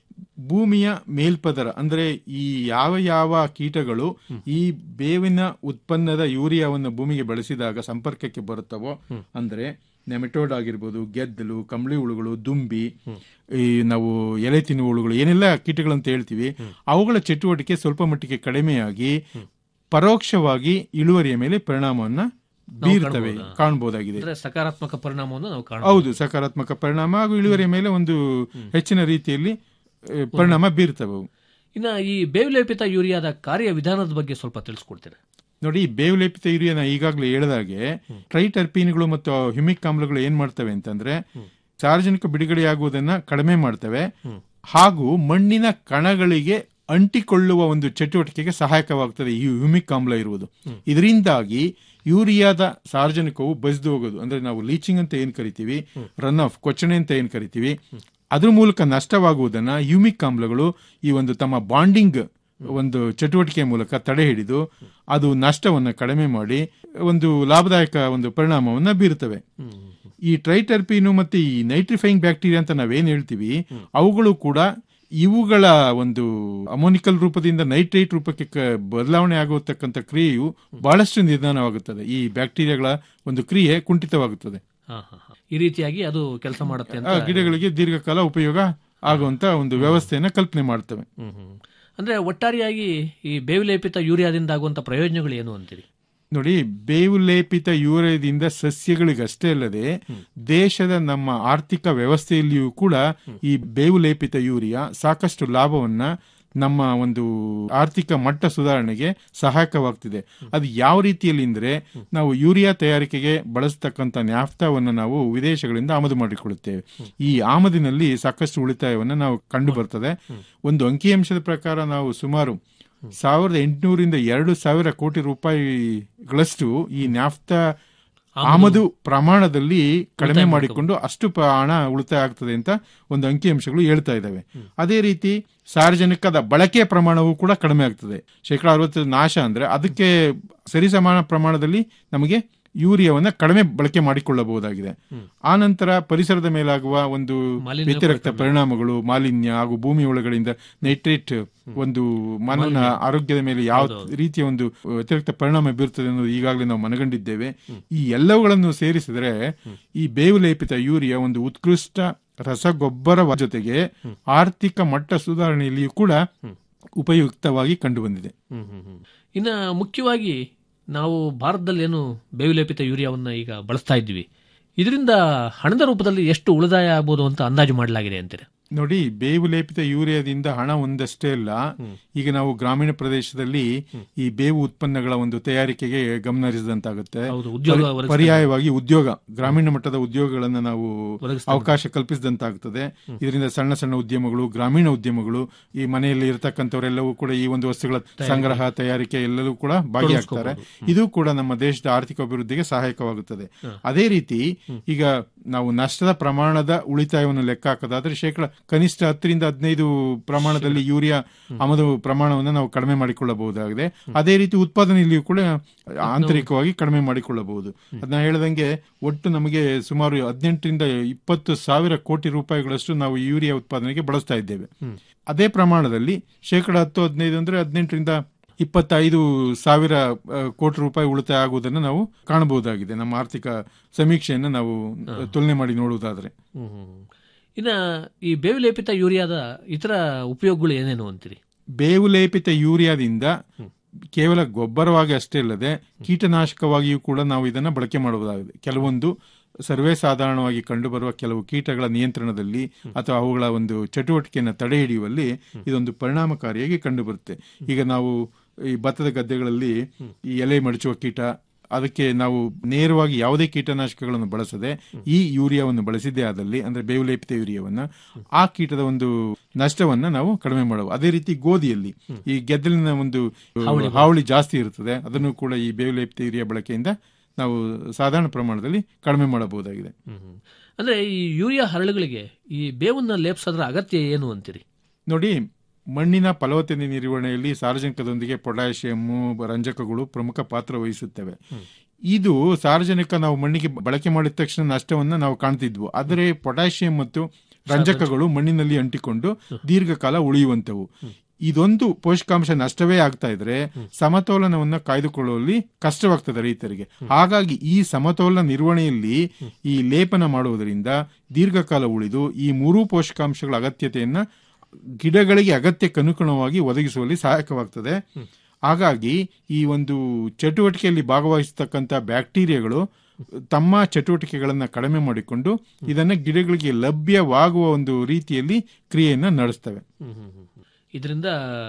ಭೂಮಿಯ ಮೇಲ್ಪದರ ಅಂದ್ರೆ ಈ ಯಾವ ಯಾವ ಕೀಟಗಳು ಈ ಬೇವಿನ ಉತ್ಪನ್ನದ ಯೂರಿಯಾವನ್ನು ಭೂಮಿಗೆ ಬಳಸಿದಾಗ ಸಂಪರ್ಕಕ್ಕೆ ಬರುತ್ತವೋ ಅಂದ್ರೆ ನೆಮೆಟೋಡ್ ಆಗಿರ್ಬೋದು ಗೆದ್ದಲು ಕಂಬಳಿ ಹುಳುಗಳು ದುಂಬಿ ಈ ನಾವು ಎಲೆ ತಿನ್ನುವ ಹುಳುಗಳು ಏನೆಲ್ಲ ಕೀಟಗಳಂತ ಹೇಳ್ತೀವಿ ಅವುಗಳ ಚಟುವಟಿಕೆ ಸ್ವಲ್ಪ ಮಟ್ಟಿಗೆ ಕಡಿಮೆಯಾಗಿ ಪರೋಕ್ಷವಾಗಿ ಇಳುವರಿಯ ಮೇಲೆ ಪರಿಣಾಮವನ್ನ ಬೀರ್ತವೆ ಕಾಣ್ಬೋದಾ? ಕಾಣಬಹುದಾಗಿದೆ ಅಂದ್ರೆ ಸಕಾರಾತ್ಮಕ ಪರಿಣಾಮವನ್ನು ನಾವು ಕಾಣ ಹೌದು ಸಕಾರಾತ್ಮಕ ಪರಿಣಾಮ ಹಾಗೂ ಇಳುವರಿಯ ಮೇಲೆ ಒಂದು ಹೆಚ್ಚಿನ ರೀತಿಯಲ್ಲಿ ಆ, ಪರಿಣಾಮ ಬೀರ್ತವೆ ಅವು. ಇನ್ನ ಈ ಬೇವು ಲೇಪಿತ ಯೂರಿಯಾದ ಕಾರ್ಯ ವಿಧಾನದ ಬಗ್ಗೆ ಸ್ವಲ್ಪ ತಿಳಿಸ್ಕೊಡ್ತೀರಾ ನೋಡಿ ಬೇವು ಲೇಪಿತ ಯೂರಿಯಾನ ಈಗಾಗಲೇ ಹೇಳಿದಾಗೆ ಟ್ರೈಟರ್ಪೀನ್ಗಳು ಮತ್ತು ಹ್ಯೂಮಿಕ್ ಆಮ್ಲಗಳು ಏನ್ ಮಾಡ್ತವೆ ಅಂತಂದ್ರೆ ಸಾರ್ವಜನಿಕ ಬಿಡುಗಡೆಯಾಗುವುದನ್ನ ಕಡಿಮೆ ಮಾಡ್ತವೆ ಹಾಗೂ ಮಣ್ಣಿನ ಕಣಗಳಿಗೆ ಅಂಟಿಕೊಳ್ಳುವ ಒಂದು ಚಟುವಟಿಕೆಗೆ ಸಹಾಯಕವಾಗ್ತದೆ ಈ ಹ್ಯೂಮಿಕ್ ಆಮ್ಲ ಇರುವುದು ಇದರಿಂದಾಗಿ ಯೂರಿಯಾದ ಸಾರ್ವಜನಿಕವು ಬಸಿದು ಹೋಗೋದು ಅಂದ್ರೆ ನಾವು ಲೀಚಿಂಗ್ ಅಂತ ಏನ್ ಕರಿತೀವಿ ರನ್ ಆಫ್ ಕೊಚ್ಚಣೆ ಅಂತ ಏನ್ ಕರಿತೀವಿ ಅದ್ರ ಮೂಲಕ ನಷ್ಟವಾಗುವುದನ್ನ ಹ್ಯೂಮಿಕ್ ಆಮ್ಲಗಳು ಈ ಒಂದು ತಮ್ಮ ಬಾಂಡಿಂಗ್ ಒಂದು ಚಟುವಟಿಕೆ ಮೂಲಕ ತಡೆ ಹಿಡಿದು ಅದು ನಷ್ಟವನ್ನು ಕಡಿಮೆ ಮಾಡಿ ಒಂದು ಲಾಭದಾಯಕ ಒಂದು ಪರಿಣಾಮವನ್ನ ಬೀರುತ್ತವೆ ಈ ಟ್ರೈಟರ್ಪಿನು ಮತ್ತೆ ಈ ನೈಟ್ರಿಫೈಯಿಂಗ್ ಬ್ಯಾಕ್ಟೀರಿಯಾ ಅಂತ ನಾವೇನ್ ಹೇಳ್ತೀವಿ ಅವುಗಳು ಕೂಡ ಇವುಗಳ ಒಂದು ಅಮೋನಿಕಲ್ ರೂಪದಿಂದ ನೈಟ್ರೇಟ್ ರೂಪಕ್ಕೆ ಕ- ಬದಲಾವಣೆ ಆಗುತ್ತಕ್ಕಂಥ ಕ್ರಿಯೆಯು ಬಹಳಷ್ಟು ನಿಧಾನವಾಗುತ್ತದೆ ಈ ಬ್ಯಾಕ್ಟೀರಿಯಾಗಳ ಒಂದು ಕ್ರಿಯೆ ಕುಂಠಿತವಾಗುತ್ತದೆ ಹಾ, ಹಾ, ಹಾ. ಈ ರೀತಿಯಾಗಿ ಅದು ಕೆಲಸ ಮಾಡುತ್ತೆ ಆ ಅಂತ ಗಿಡಗಳಿಗೆ ದೀರ್ಘಕಾಲ ಉಪಯೋಗ ಆಗುವಂತ ಒಂದು ವ್ಯವಸ್ಥೆಯನ್ನ ಕಲ್ಪನೆ ಮಾಡ್ತವೆ ಹ್ಮ್, ಹ್ಮ್. ಅಂದ್ರೆ ಒಟ್ಟಾರೆಯಾಗಿ ಈ ಬೇವು ಲೇಪಿತ ಯೂರಿಯಾದಿಂದ ಆಗುವಂತ ಪ್ರಯೋಜನಗಳು ಏನು ಅಂತೀರಿ ನೋಡಿ ಬೇವು ಲೇಪಿತ ಯೂರಿಯಾದಿಂದ ಸಸ್ಯಗಳಿಗಷ್ಟೇ ಅಲ್ಲದೆ ದೇಶದ ನಮ್ಮ ಆರ್ಥಿಕ ವ್ಯವಸ್ಥೆಯಲ್ಲಿಯೂ ಕೂಡ ಈ ಬೇವು ಲೇಪಿತ ಯೂರಿಯಾ ಸಾಕಷ್ಟು ಲಾಭವನ್ನ ನಮ್ಮ ಒಂದು ಆರ್ಥಿಕ ಮಟ್ಟ ಸುಧಾರಣೆಗೆ ಸಹಾಯಕವಾಗ್ತಿದೆ ಅದು ಯಾವ ರೀತಿಯಲ್ಲಿ ಅಂದ್ರೆ ನಾವು ಯೂರಿಯಾ ತಯಾರಿಕೆಗೆ ಬಳಸತಕ್ಕಂಥ ನ್ಯಾಫ್ತಾವನ್ನು ನಾವು ವಿದೇಶಗಳಿಂದ ಆಮದು ಮಾಡಿಕೊಳ್ಳುತ್ತೇವೆ ಈ ಆಮದಿನಲ್ಲಿ ಸಾಕಷ್ಟು ಉಳಿತಾಯವನ್ನು ನಾವು ಕಂಡು ಬರ್ತದೆ ಒಂದು ಅಂಕಿಅಂಶದ ಪ್ರಕಾರ ನಾವು ಸುಮಾರು ಸಾವಿರದ ಎಂಟುನೂರಿಂದ ಎರಡು ಸಾವಿರ ಕೋಟಿ ರೂಪಾಯಿಗಳಷ್ಟು ಈ ನ್ಯಾಫ್ತಾ ಆಮದು ಪ್ರಮಾಣದಲ್ಲಿ ಕಡಿಮೆ ಮಾಡಿಕೊಂಡು ಅಷ್ಟು ಪ- ಹಣ ಉಳಿತಾಯ ಆಗ್ತದೆ ಅಂತ ಒಂದು ಅಂಕಿಅಂಶಗಳು ಹೇಳ್ತಾ ಇದ್ದಾವೆ ಅದೇ ರೀತಿ ಸಾರ್ವಜನಿಕದ ಬಳಕೆಯ ಪ್ರಮಾಣವೂ ಕೂಡ ಕಡಿಮೆ ಆಗ್ತದೆ ಶೇಕಡ ಅರವತ್ತು ನಾಶ ಅಂದ್ರೆ ಅದಕ್ಕೆ ಸರಿಸಮಾನ ಪ್ರಮಾಣದಲ್ಲಿ ನಮಗೆ ಯೂರಿಯಾವನ್ನ ಕಡಿಮೆ ಬಳಕೆ ಮಾಡಿಕೊಳ್ಳಬಹುದಾಗಿದೆ ಆ ನಂತರ ಪರಿಸರದ ಮೇಲಾಗುವ ಒಂದು ಮಾಲಿನ್ಯ ವ್ಯತಿರಿಕ್ತ ಪರಿಣಾಮಗಳು ಮಾಲಿನ್ಯ ಹಾಗೂ ಭೂಮಿ ಒಳಗಡೆಯಿಂದ ನೈಟ್ರೇಟ್ ಒಂದು ಮನನ ಆರೋಗ್ಯದ ಮೇಲೆ ಯಾವ ರೀತಿಯ ಒಂದು ವ್ಯತಿರಿಕ್ತ ಪರಿಣಾಮ ಬೀರುತ್ತದೆ ಅನ್ನೋದು ಈಗಾಗಲೇ ನಾವು ಮನಗಂಡಿದ್ದೇವೆ ಈ ಎಲ್ಲವುಗಳನ್ನು ಸೇರಿಸಿದರೆ ಈ ಬೇವು ಲೇಪಿತ ಯೂರಿಯಾ ಒಂದು ಉತ್ಕೃಷ್ಟ ರಸಗೊಬ್ಬರ ಜೊತೆಗೆ ಆರ್ಥಿಕ ಮಟ್ಟ ಸುಧಾರಣೆಯಲ್ಲಿಯೂ ಕೂಡ ಉಪಯುಕ್ತವಾಗಿ ಕಂಡುಬಂದಿದೆ ಹ್ಮ್, ಹ್ಮ್, ಹ್ಮ್. ಇನ್ನ ಮುಖ್ಯವಾಗಿ ನಾವು ಭಾರತದಲ್ಲಿ ಏನು ಬೇವು ಲೇಪಿತ ಯೂರಿಯಾವನ್ನ ಈಗ ಬಳಸ್ತಾ ಇದ್ವಿ ಇದರಿಂದ ಹಣದ ರೂಪದಲ್ಲಿ ಎಷ್ಟು ಉಳಿತಾಯ ಆಗ್ಬೋದು ಅಂತ ಅಂದಾಜು ಮಾಡಲಾಗಿದೆ ಅಂತೀರಿ ನೋಡಿ ಬೇವು ಲೇಪಿತ ಯೂರಿಯಾದಿಂದ ಹಣ ಒಂದಷ್ಟೇ ಅಲ್ಲ ಈಗ ನಾವು ಗ್ರಾಮೀಣ ಪ್ರದೇಶದಲ್ಲಿ ಈ ಬೇವು ಉತ್ಪನ್ನಗಳ ಒಂದು ತಯಾರಿಕೆಗೆ ಗಮನ ಹರಿಸಿದಂತಾಗುತ್ತೆ ಹೌದು, ಉದ್ಯೋಗ ಪರಿ- ಒದಗಿಸ್ತಾ ಪರ್ಯಾಯವಾಗಿ ಉದ್ಯೋಗ ಗ್ರಾಮೀಣ ಮಟ್ಟದ ಉದ್ಯೋಗಗಳನ್ನ ನಾವು ಒದಗಿಸ್ತಾ ಅವಕಾಶ ಕಲ್ಪಿಸಿದಂತಾಗುತ್ತದೆ ಇದರಿಂದ ಸಣ್ಣ ಸಣ್ಣ ಉದ್ಯಮಗಳು ಗ್ರಾಮೀಣ ಉದ್ಯಮಗಳು ಈ ಮನೆಯಲ್ಲಿ ಇರತಕ್ಕಂಥವರೆಲ್ಲವೂ ಕೂಡ ಈ ಒಂದು ವಸ್ತುಗಳ ಸಂಗ್ರಹ ತಯಾರಿಕೆ ಎಲ್ಲವೂ ಕೂಡ ಭಾಗಿಯಾಗ್ತಾರೆ ಇದು ಕೂಡ ನಮ್ಮ ದೇಶದ ಆರ್ಥಿಕ ಅಭಿವೃದ್ಧಿಗೆ ಸಹಾಯಕವಾಗುತ್ತದೆ ಅದೇ ರೀತಿ ಈಗ ನಾವು ನಷ್ಟದ ಪ್ರಮಾಣದ ಉಳಿತಾಯವನ್ನು ಲೆಕ್ಕ ಹಾಕೋದಾದ್ರೆ ಶೇಕಡ ಕನಿಷ್ಠ ಹತ್ತರಿಂದ ಹದಿನೈದು ಪ್ರಮಾಣದಲ್ಲಿ ಯೂರಿಯಾ ಆಮದು ಪ್ರಮಾಣವನ್ನು ನಾವು ಕಡಿಮೆ ಮಾಡಿಕೊಳ್ಳಬಹುದಾಗಿದೆ ಅದೇ ರೀತಿ ಉತ್ಪಾದನೆಯಲ್ಲಿಯೂ ಕೂಡ ಆಂತರಿಕವಾಗಿ ಕಡಿಮೆ ಮಾಡಿಕೊಳ್ಳಬಹುದು ಅದನ್ನ ಹೇಳ್ದಂಗೆ ಒಟ್ಟು ನಮಗೆ ಸುಮಾರು ಹದಿನೆಂಟರಿಂದ ಇಪ್ಪತ್ತು ಸಾವಿರ ಕೋಟಿ ರೂಪಾಯಿಗಳಷ್ಟು ನಾವು ಯೂರಿಯಾ ಉತ್ಪಾದನೆಗೆ ಬಳಸ್ತಾ ಇದ್ದೇವೆ ಅದೇ ಪ್ರಮಾಣದಲ್ಲಿ ಶೇಕಡ ಹತ್ತು ಹದಿನೈದು ಅಂದ್ರೆ ಹದಿನೆಂಟರಿಂದ ಇಪ್ಪತ್ತೈದು ಸಾವಿರ ಆ, ಕೋಟಿ ರೂಪಾಯಿ ಉಳಿತಾಯ ಆಗುವುದನ್ನು ನಾವು ಕಾಣಬಹುದಾಗಿದೆ ನಮ್ಮ ಆರ್ಥಿಕ ಸಮೀಕ್ಷೆಯನ್ನು ನಾವು ತುಲನೆ ಮಾಡಿ ನೋಡುವುದಾದ್ರೆ ಹ್ಮ್, ಹ್ಮ್, ಹ್ಮ್. ಇನ್ನ ಈ ಬೇವು ಲೇಪಿತ ಯೂರಿಯಾದ ಇತರ ಉಪಯೋಗಗಳು ಏನೇನು ಅಂತೀರಿ ಬೇವು ಲೇಪಿತ ಯೂರಿಯಾದಿಂದ ಕೇವಲ ಗೊಬ್ಬರವಾಗಿ ಅಷ್ಟೇ ಅಲ್ಲದೆ ಕೀಟನಾಶಕವಾಗಿಯೂ ಕೂಡ ನಾವು ಇದನ್ನು ಬಳಕೆ ಮಾಡಬಹುದಾಗಿದೆ ಕೆಲವೊಂದು ಸರ್ವೇ ಸಾಧಾರಣವಾಗಿ ಕಂಡುಬರುವ ಕೆಲವು ಕೀಟಗಳ ನಿಯಂತ್ರಣದಲ್ಲಿ ಅಥವಾ ಅವುಗಳ ಒಂದು ಚಟುವಟಿಕೆಯನ್ನು ತಡೆ ಹಿಡಿಯುವಲ್ಲಿ ಇದೊಂದು ಪರಿಣಾಮಕಾರಿಯಾಗಿ ಕಂಡುಬರುತ್ತೆ ಈಗ ನಾವು ಈ ಭತ್ತದ ಗದ್ದೆಗಳಲ್ಲಿ ಈ ಎಲೆ ಮಡಚುವ ಕೀಟ ಅದಕ್ಕೆ ನಾವು ನೇರವಾಗಿ ಯಾವುದೇ ಕೀಟನಾಶಕಗಳನ್ನು ಬಳಸದೆ ಈ ಯೂರಿಯಾವನ್ನು ಬಳಸಿದ್ದೇ ಆದಲ್ಲಿ ಅಂದ್ರೆ ಬೇವು ಲೇಪಿತ ಯೂರಿಯಾವನ್ನ ಆ ಕೀಟದ ಒಂದು ನಷ್ಟವನ್ನ ನಾವು ಕಡಿಮೆ ಮಾಡಬಹುದು ಅದೇ ರೀತಿ ಗೋಧಿಯಲ್ಲಿ ಈ ಗೆದ್ದಲಿನ ಒಂದು ಹಾವಳಿ ಜಾಸ್ತಿ ಇರುತ್ತದೆ ಅದನ್ನು ಕೂಡ ಈ ಬೇವು ಲೇಪಿತ ಯೂರಿಯಾ ಬಳಕೆಯಿಂದ ನಾವು ಸಾಧಾರಣ ಪ್ರಮಾಣದಲ್ಲಿ ಕಡಿಮೆ ಮಾಡಬಹುದಾಗಿದೆ ಹ್ಮ್, ಹ್ಮ್. ಅಂದ್ರೆ ಈ ಯೂರಿಯಾ ಹರಳುಗಳಿಗೆ ಈ ಬೇವನ್ನ ಲೇಪಿಸೋದ್ರ ಅಗತ್ಯ ಏನು ಅಂತೀರಿ ನೋಡಿ ಮಣ್ಣಿನ ಫಲವತ್ತತೆ ನಿರ್ವಹಣೆಯಲ್ಲಿ ಸಾರ್ವಜನಿಕದೊಂದಿಗೆ ಪೊಟ್ಯಾಷಿಯಂ ರಂಜಕಗಳು ಪ್ರಮುಖ ಪಾತ್ರ ವಹಿಸುತ್ತವೆ ಇದು ಸಾರ್ವಜನಿಕ ನಾವು ಮಣ್ಣಿಗೆ ಬಳಕೆ ಮಾಡಿದ ತಕ್ಷಣ ನಷ್ಟವನ್ನ ನಾವು ಕಾಣ್ತಿದ್ವು ಆದರೆ ಪೊಟ್ಯಾಷಿಯಂ ಮತ್ತು ರಂಜಕಗಳು ಮಣ್ಣಿನಲ್ಲಿ ಅಂಟಿಕೊಂಡು ದೀರ್ಘಕಾಲ ಉಳಿಯುವಂತವು ಇದೊಂದು ಪೋಷಕಾಂಶ ನಷ್ಟವೇ ಆಗ್ತಾ ಇದ್ರೆ ಸಮತೋಲನವನ್ನ ಕಾಯ್ದುಕೊಳ್ಳುವಲ್ಲಿ ಕಷ್ಟವಾಗ್ತದೆ ರೈತರಿಗೆ ಹಾಗಾಗಿ ಈ ಸಮತೋಲನ ನಿರ್ವಹಣೆಯಲ್ಲಿ ಈ ಲೇಪನ ಮಾಡುವುದರಿಂದ ದೀರ್ಘಕಾಲ ಉಳಿದು ಈ ಮೂರೂ ಪೋಷಕಾಂಶಗಳ ಅಗತ್ಯತೆಯನ್ನ ಗಿಡಗಳಿಗೆ ಅಗತ್ಯಕ್ಕೆ ಅನುಗುಣವಾಗಿ ಒದಗಿಸುವಲ್ಲಿ ಸಹಾಯಕವಾಗ್ತದೆ ಹಾಗಾಗಿ ಈ ಒಂದು ಚಟುವಟಿಕೆಯಲ್ಲಿ ಭಾಗವಹಿಸತಕ್ಕಂಥ ಬ್ಯಾಕ್ಟೀರಿಯಾಗಳು ತಮ್ಮ ಚಟುವಟಿಕೆಗಳನ್ನು ಕಡಿಮೆ ಮಾಡಿಕೊಂಡು ಇದನ್ನ ಗಿಡಗಳಿಗೆ ಲಭ್ಯವಾಗುವ ಒಂದು ರೀತಿಯಲ್ಲಿ ಕ್ರಿಯೆಯನ್ನ ನಡೆಸ್ತವೆ ಇದರಿಂದ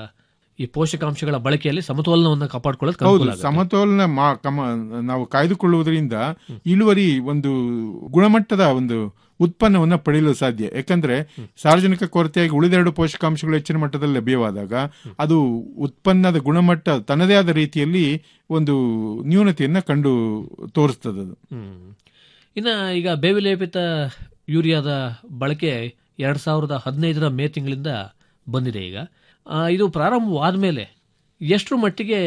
ಈ ಪೋಷಕಾಂಶಗಳ ಬಳಕೆಯಲ್ಲಿ ಸಮತೋಲನವನ್ನು ಕಾಪಾಡಿಕೊಳ್ಳೋದು ಹೌದು ಅನುಕೂಲ ಆಗುತ್ತೆ. ಸಮತೋಲನ ಮಾ- ಕಮ ನಾವು ಕಾಯ್ದುಕೊಳ್ಳುವುದರಿಂದ ಇಳುವರಿ ಒಂದು ಗುಣಮಟ್ಟದ ಒಂದು ಉತ್ಪನ್ನವನ್ನ ಪಡೆಯಲು ಸಾಧ್ಯ ಯಾಕಂದ್ರೆ ಸಾರ್ವಜನಿಕ ಕೊರತೆಯಾಗಿ ಉಳಿದೆರಡು ಪೋಷಕಾಂಶಗಳು ಹೆಚ್ಚಿನ ಮಟ್ಟದಲ್ಲಿ ಲಭ್ಯವಾದಾಗ ಅದು ಉತ್ಪನ್ನದ ಗುಣಮಟ್ಟ ತನ್ನದೇ ಆದ ರೀತಿಯಲ್ಲಿ ಒಂದು ನ್ಯೂನತೆಯನ್ನ ಕಂಡು ತೋರಿಸ್ತದೆ ಅದು ಇನ್ನು ಈಗ ಬೇವಿಲೇಪಿತ ಯೂರಿಯಾದ ಬಳಕೆ ಎರಡು ಸಾವಿರದ ಹದಿನೈದರ ಮೇ ತಿಂಗಳಿಂದ ಬಂದಿದೆ ಈಗ ಆ, ಇದು ಪ್ರಾರಂಭವಾದ ಮೇಲೆ ಎಷ್ಟರ ಮಟ್ಟಿಗೆ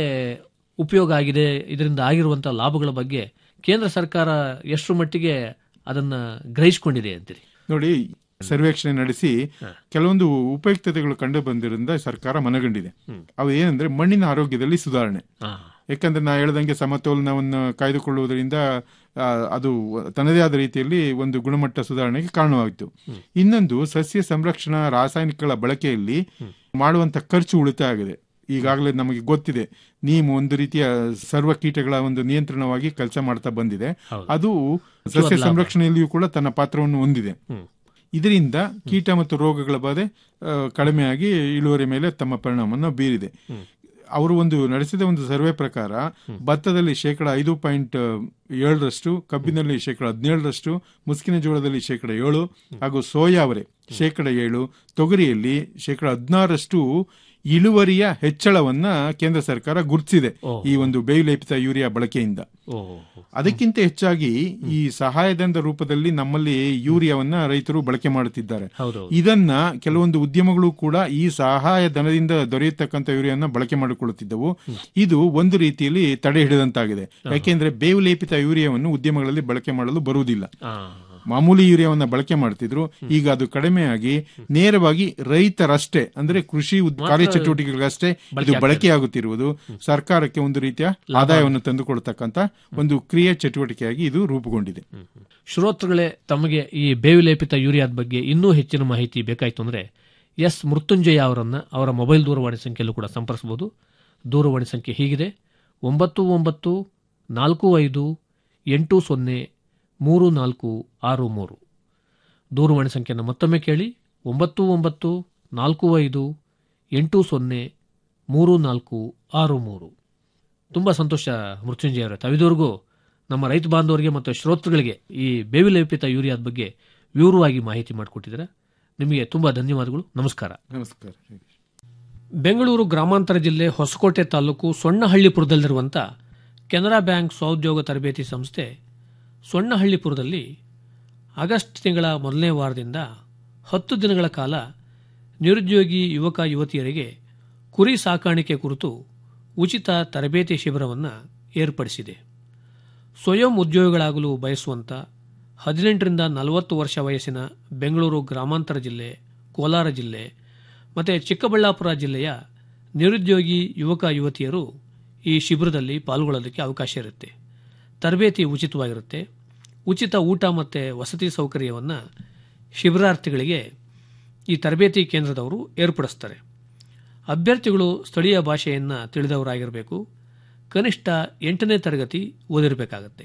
ಉಪಯೋಗ ಆಗಿದೆ ಇದರಿಂದ ಆಗಿರುವಂಥ ಲಾಭಗಳ ಬಗ್ಗೆ ಕೇಂದ್ರ ಸರ್ಕಾರ ಎಷ್ಟರ ಮಟ್ಟಿಗೆ ಅದನ್ನ ಗ್ರಹಿಸಿಕೊಂಡಿದೆ ಅಂತೀರಿ ನೋಡಿ ಸರ್ವೇಕ್ಷಣೆ ನಡೆಸಿ ಕೆಲವೊಂದು ಉಪಯುಕ್ತತೆಗಳು ಕಂಡು ಬಂದಿರೋದ್ರಿಂದ ಸರ್ಕಾರ ಮನಗಂಡಿದೆ ಅವು ಏನಂದ್ರೆ ಮಣ್ಣಿನ ಆರೋಗ್ಯದಲ್ಲಿ ಸುಧಾರಣೆ ಯಾಕಂದ್ರೆ ನಾ ಹೇಳ್ದಂಗೆ ಸಮತೋಲನವನ್ನು ಕಾಯ್ದುಕೊಳ್ಳುವುದರಿಂದ ಆ, ಅದು ತನ್ನದೇ ಆದ ರೀತಿಯಲ್ಲಿ ಒಂದು ಗುಣಮಟ್ಟ ಸುಧಾರಣೆಗೆ ಕಾರಣವಾಯಿತು ಇನ್ನೊಂದು ಸಸ್ಯ ಸಂರಕ್ಷಣಾ ರಾಸಾಯನಿಕಗಳ ಬಳಕೆಯಲ್ಲಿ ಮಾಡುವಂತ ಖರ್ಚು ಉಳಿತಾಯ ಆಗಿದೆ ಈಗಾಗಲೇ ನಮಗೆ ಗೊತ್ತಿದೆ ನೀವು ಒಂದು ರೀತಿಯ ಸರ್ವ ಕೀಟಗಳ ಒಂದು ನಿಯಂತ್ರಣವಾಗಿ ಕೆಲಸ ಮಾಡ್ತಾ ಬಂದಿದೆ ಅದು ಸಸ್ಯ ಲಾಭ. ಸಂರಕ್ಷಣೆಯಲ್ಲಿಯೂ ಕೂಡ ತನ್ನ ಪಾತ್ರವನ್ನು ಹೊಂದಿದೆ ಇದರಿಂದ ಕೀಟ ಮತ್ತು ರೋಗಗಳ ಬಾಧೆ ಆ, ಕಡಿಮೆಯಾಗಿ ಇಳುವರಿ ಮೇಲೆ ತಮ್ಮ ಪರಿಣಾಮವನ್ನು ಬೀರಿದೆ ಅವರು ಒಂದು ನಡೆಸಿದ ಒಂದು ಸರ್ವೆ ಪ್ರಕಾರ ಭತ್ತದಲ್ಲಿ ಶೇಕಡ ಐದು ಪಾಯಿಂಟ್ ಏಳರಷ್ಟು ಕಬ್ಬಿನಲ್ಲಿ ಶೇಕಡ ಹದಿನೇಳರಷ್ಟು ಮುಸ್ಕಿನ ಜೋಳದಲ್ಲಿ ಶೇಕಡ ಏಳು ಹಾಗೂ ಸೋಯಾ ಅವರೆ ಶೇಕಡ ಏಳು ತೊಗರಿಯಲ್ಲಿ ಶೇಕಡ ಹದಿನಾರಷ್ಟು ಇಳುವರಿಯ ಹೆಚ್ಚಳವನ್ನ ಕೇಂದ್ರ ಸರ್ಕಾರ ಗುರುತಿಸಿದೆ ಈ ಒಂದು ಬೇವಿಲೇಪಿತ ಯೂರಿಯಾ ಬಳಕೆಯಿಂದ ಅದಕ್ಕಿಂತ ಹೆಚ್ಚಾಗಿ ಈ ಸಹಾಯಧನದ ರೂಪದಲ್ಲಿ ನಮ್ಮಲ್ಲಿ ಯೂರಿಯಾವನ್ನ ರೈತರು ಬಳಕೆ ಮಾಡುತ್ತಿದ್ದಾರೆ ಇದನ್ನ ಕೆಲವೊಂದು ಉದ್ಯಮಗಳು ಕೂಡ ಈ ಸಹಾಯ ಧನದಿಂದ ದೊರೆಯತಕ್ಕಂಥ ಯೂರಿಯಾನ ಬಳಕೆ ಮಾಡಿಕೊಳ್ಳುತ್ತಿದ್ದವು ಇದು ಒಂದು ರೀತಿಯಲ್ಲಿ ತಡೆ ಹಿಡಿದಂತಾಗಿದೆ ಯಾಕೆಂದ್ರೆ ಬೇವು ಲೇಪಿತ ಯೂರಿಯಾವನ್ನು ಉದ್ಯಮಗಳಲ್ಲಿ ಬಳಕೆ ಮಾಡಲು ಬರುವುದಿಲ್ಲ ಮಾಮೂಲಿ ಯೂರಿಯಾವನ್ನ ಬಳಕೆ ಮಾಡ್ತಿದ್ರು ಈಗ ಅದು ಕಡಿಮೆಯಾಗಿ ನೇರವಾಗಿ ರೈತರಷ್ಟೇ ಅಂದ್ರೆ ಕೃಷಿ ಉದ್- ಕಾರ್ಯಚಟುವಟಿಕೆಗಳಿಗಷ್ಟೇ ಇದು ಬಳಕೆಯಾಗುತ್ತಿರುವುದು ಸರ್ಕಾರಕ್ಕೆ ಒಂದು ರೀತಿಯ ಆದಾಯವನ್ನು ತಂದುಕೊಡ್ತಕ್ಕಂತ ಒಂದು ಕ್ರಿಯೆ ಚಟುವಟಿಕೆಯಾಗಿ ಇದು ರೂಪುಗೊಂಡಿದೆ ಶ್ರೋತೃಗಳೇ ತಮಗೆ ಈ ಬೇವಿಲೇಪಿತ ಯೂರಿಯಾದ ಬಗ್ಗೆ ಇನ್ನೂ ಹೆಚ್ಚಿನ ಮಾಹಿತಿ ಬೇಕಾಯಿತು ಅಂದರೆ ಎಸ್ ಮೃತ್ಯುಂಜಯ ಅವರನ್ನು ಅವರ ಮೊಬೈಲ್ ದೂರವಾಣಿ ಸಂಖ್ಯೆಯಲ್ಲೂ ಕೂಡ ಸಂಪರ್ಸಬಹುದು ದೂರವಾಣಿ ಸಂಖ್ಯೆ ಹೀಗಿದೆ ಒಂಬತ್ತು ಒಂಬತ್ತು ನಾಲ್ಕು ಐದು ಎಂಟು ಸೊನ್ನೆ ಮೂರು ನಾಲ್ಕು ಆರು ಮೂರು ದೂರವಾಣಿ ಸಂಖ್ಯೆಯನ್ನು ಮತ್ತೊಮ್ಮೆ ಕೇಳಿ ಒಂಬತ್ತು ಒಂಬತ್ತು ನಾಲ್ಕು ಐದು ಎಂಟು ಸೊನ್ನೆ ಮೂರು ನಾಲ್ಕು ಆರು ಮೂರು ತುಂಬ ಸಂತೋಷ ಮೃತ್ಯುಂಜಯ ಅವರೇ ತಾವಿದವರೆಗೂ ನಮ್ಮ ರೈತ ಬಾಂಧವರಿಗೆ ಮತ್ತು ಶ್ರೋತೃಗಳಿಗೆ ಈ ಬೇವಿಲೇಪಿತ ಯೂರಿಯಾದ ಬಗ್ಗೆ ವಿವರವಾಗಿ ಮಾಹಿತಿ ಮಾಡಿಕೊಟ್ಟಿದ್ದೀರಾ ನಿಮಗೆ ತುಂಬ ಧನ್ಯವಾದಗಳು ನಮಸ್ಕಾರ ನಮಸ್ಕಾರ ಬೆಂಗಳೂರು ಗ್ರಾಮಾಂತರ ಜಿಲ್ಲೆ ಹೊಸಕೋಟೆ ತಾಲೂಕು ಸೊಣ್ಣಹಳ್ಳಿಪುರದಲ್ಲಿರುವಂಥ ಕೆನರಾ ಬ್ಯಾಂಕ್ ಸ್ವಉದ್ಯೋಗ ತರಬೇತಿ ಸಂಸ್ಥೆ ಸೊಣ್ಣಹಳ್ಳಿಪುರದಲ್ಲಿ ಆಗಸ್ಟ್ ತಿಂಗಳ ಮೊದಲನೇ ವಾರದಿಂದ ಹತ್ತು ದಿನಗಳ ಕಾಲ ನಿರುದ್ಯೋಗಿ ಯುವಕ ಯುವತಿಯರಿಗೆ ಕುರಿ ಸಾಕಾಣಿಕೆ ಕುರಿತು ಉಚಿತ ತರಬೇತಿ ಶಿಬಿರವನ್ನು ಏರ್ಪಡಿಸಿದೆ ಸ್ವಯಂ ಉದ್ಯೋಗಿಗಳಾಗಲು ಬಯಸುವಂಥ ಹದಿನೆಂಟರಿಂದ ನಲವತ್ತು ವರ್ಷ ವಯಸ್ಸಿನ ಬೆಂಗಳೂರು ಗ್ರಾಮಾಂತರ ಜಿಲ್ಲೆ ಕೋಲಾರ ಜಿಲ್ಲೆ ಮತ್ತು ಚಿಕ್ಕಬಳ್ಳಾಪುರ ಜಿಲ್ಲೆಯ ನಿರುದ್ಯೋಗಿ ಯುವಕ ಯುವತಿಯರು ಈ ಶಿಬಿರದಲ್ಲಿ ಪಾಲ್ಗೊಳ್ಳೋದಕ್ಕೆ ಅವಕಾಶ ಇರುತ್ತೆ ತರಬೇತಿ ಉಚಿತವಾಗಿರುತ್ತೆ ಉಚಿತ ಊಟ ಮತ್ತು ವಸತಿ ಸೌಕರ್ಯವನ್ನು ಶಿಬಿರಾರ್ಥಿಗಳಿಗೆ ಈ ತರಬೇತಿ ಕೇಂದ್ರದವರು ಏರ್ಪಡಿಸ್ತಾರೆ ಅಭ್ಯರ್ಥಿಗಳು ಸ್ಥಳೀಯ ಭಾಷೆಯನ್ನು ತಿಳಿದವರಾಗಿರಬೇಕು ಕನಿಷ್ಠ ಎಂಟನೇ ತರಗತಿ ಓದಿರಬೇಕಾಗತ್ತೆ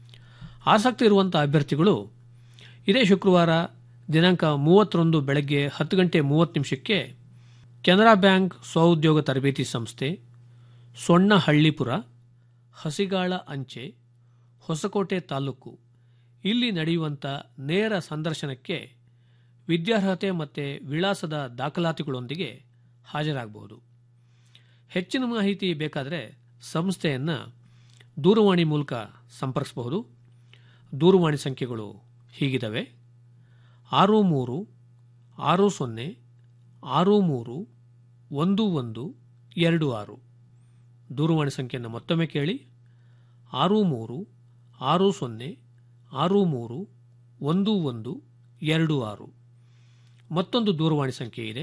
ಆಸಕ್ತಿ ಇರುವಂಥ ಅಭ್ಯರ್ಥಿಗಳು ಇದೇ ಶುಕ್ರವಾರ ದಿನಾಂಕ ಮೂವತ್ತೊಂದು ಬೆಳಗ್ಗೆ ಹತ್ತು ಗಂಟೆ ಮೂವತ್ತು ನಿಮಿಷಕ್ಕೆ ಕೆನರಾ ಬ್ಯಾಂಕ್ ಸ್ವಉದ್ಯೋಗ ತರಬೇತಿ ಸಂಸ್ಥೆ ಸೊಣ್ಣಹಳ್ಳಿಪುರ ಹಸಿಗಾಳ ಅಂಚೆ ಹೊಸಕೋಟೆ ತಾಲೂಕು ಇಲ್ಲಿ ನಡೆಯುವಂಥ ನೇರ ಸಂದರ್ಶನಕ್ಕೆ ವಿದ್ಯಾರ್ಹತೆ ಮತ್ತು ವಿಳಾಸದ ದಾಖಲಾತಿಗಳೊಂದಿಗೆ ಹಾಜರಾಗಬಹುದು ಹೆಚ್ಚಿನ ಮಾಹಿತಿ ಬೇಕಾದರೆ ಸಂಸ್ಥೆಯನ್ನು ದೂರವಾಣಿ ಮೂಲಕ ಸಂಪರ್ಕಿಸಬಹುದು ದೂರವಾಣಿ ಸಂಖ್ಯೆಗಳು ಹೀಗಿದ್ದಾವೆ ಆರು ಮೂರು ಆರು ಸೊನ್ನೆ ಆರು ಮೂರು ಒಂದು ಒಂದು ಎರಡು ಆರು ದೂರವಾಣಿ ಸಂಖ್ಯೆಯನ್ನು ಮತ್ತೊಮ್ಮೆ ಕೇಳಿ ಆರು ಮೂರು ಆರು ಸೊನ್ನೆ ಆರು ಮೂರು ಒಂದು ಒಂದು ಎರಡು ಆರು ಮತ್ತೊಂದು ದೂರವಾಣಿ ಸಂಖ್ಯೆ ಇದೆ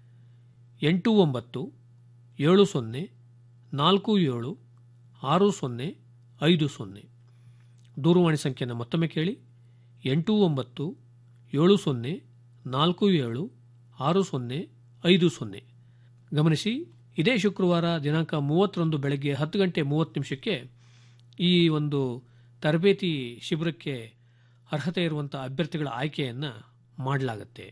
ಎಂಟು ಒಂಬತ್ತು ಏಳು ಸೊನ್ನೆ ನಾಲ್ಕು ಏಳು ಆರು ಸೊನ್ನೆ ಐದು ಸೊನ್ನೆ ದೂರವಾಣಿ ಸಂಖ್ಯೆಯನ್ನು ಮತ್ತೊಮ್ಮೆ ಕೇಳಿ ಎಂಟು ಒಂಬತ್ತು ಏಳು ಸೊನ್ನೆ ನಾಲ್ಕು ಏಳು ಆರು ಸೊನ್ನೆ ಐದು ಸೊನ್ನೆ ಗಮನಿಸಿ ಇದೇ ಶುಕ್ರವಾರ ದಿನಾಂಕ ಮೂವತ್ತರಂದು ಬೆಳಗ್ಗೆ ಹತ್ತು ಗಂಟೆ ಮೂವತ್ತು ನಿಮಿಷಕ್ಕೆ ಈ ಒಂದು ತರಬೇತಿ ಶಿಬಿರಕ್ಕೆ ಅರ್ಹತೆ ಇರುವಂಥ ಅಭ್ಯರ್ಥಿಗಳ ಆಯ್ಕೆಯನ್ನು ಮಾಡಲಾಗುತ್ತೆ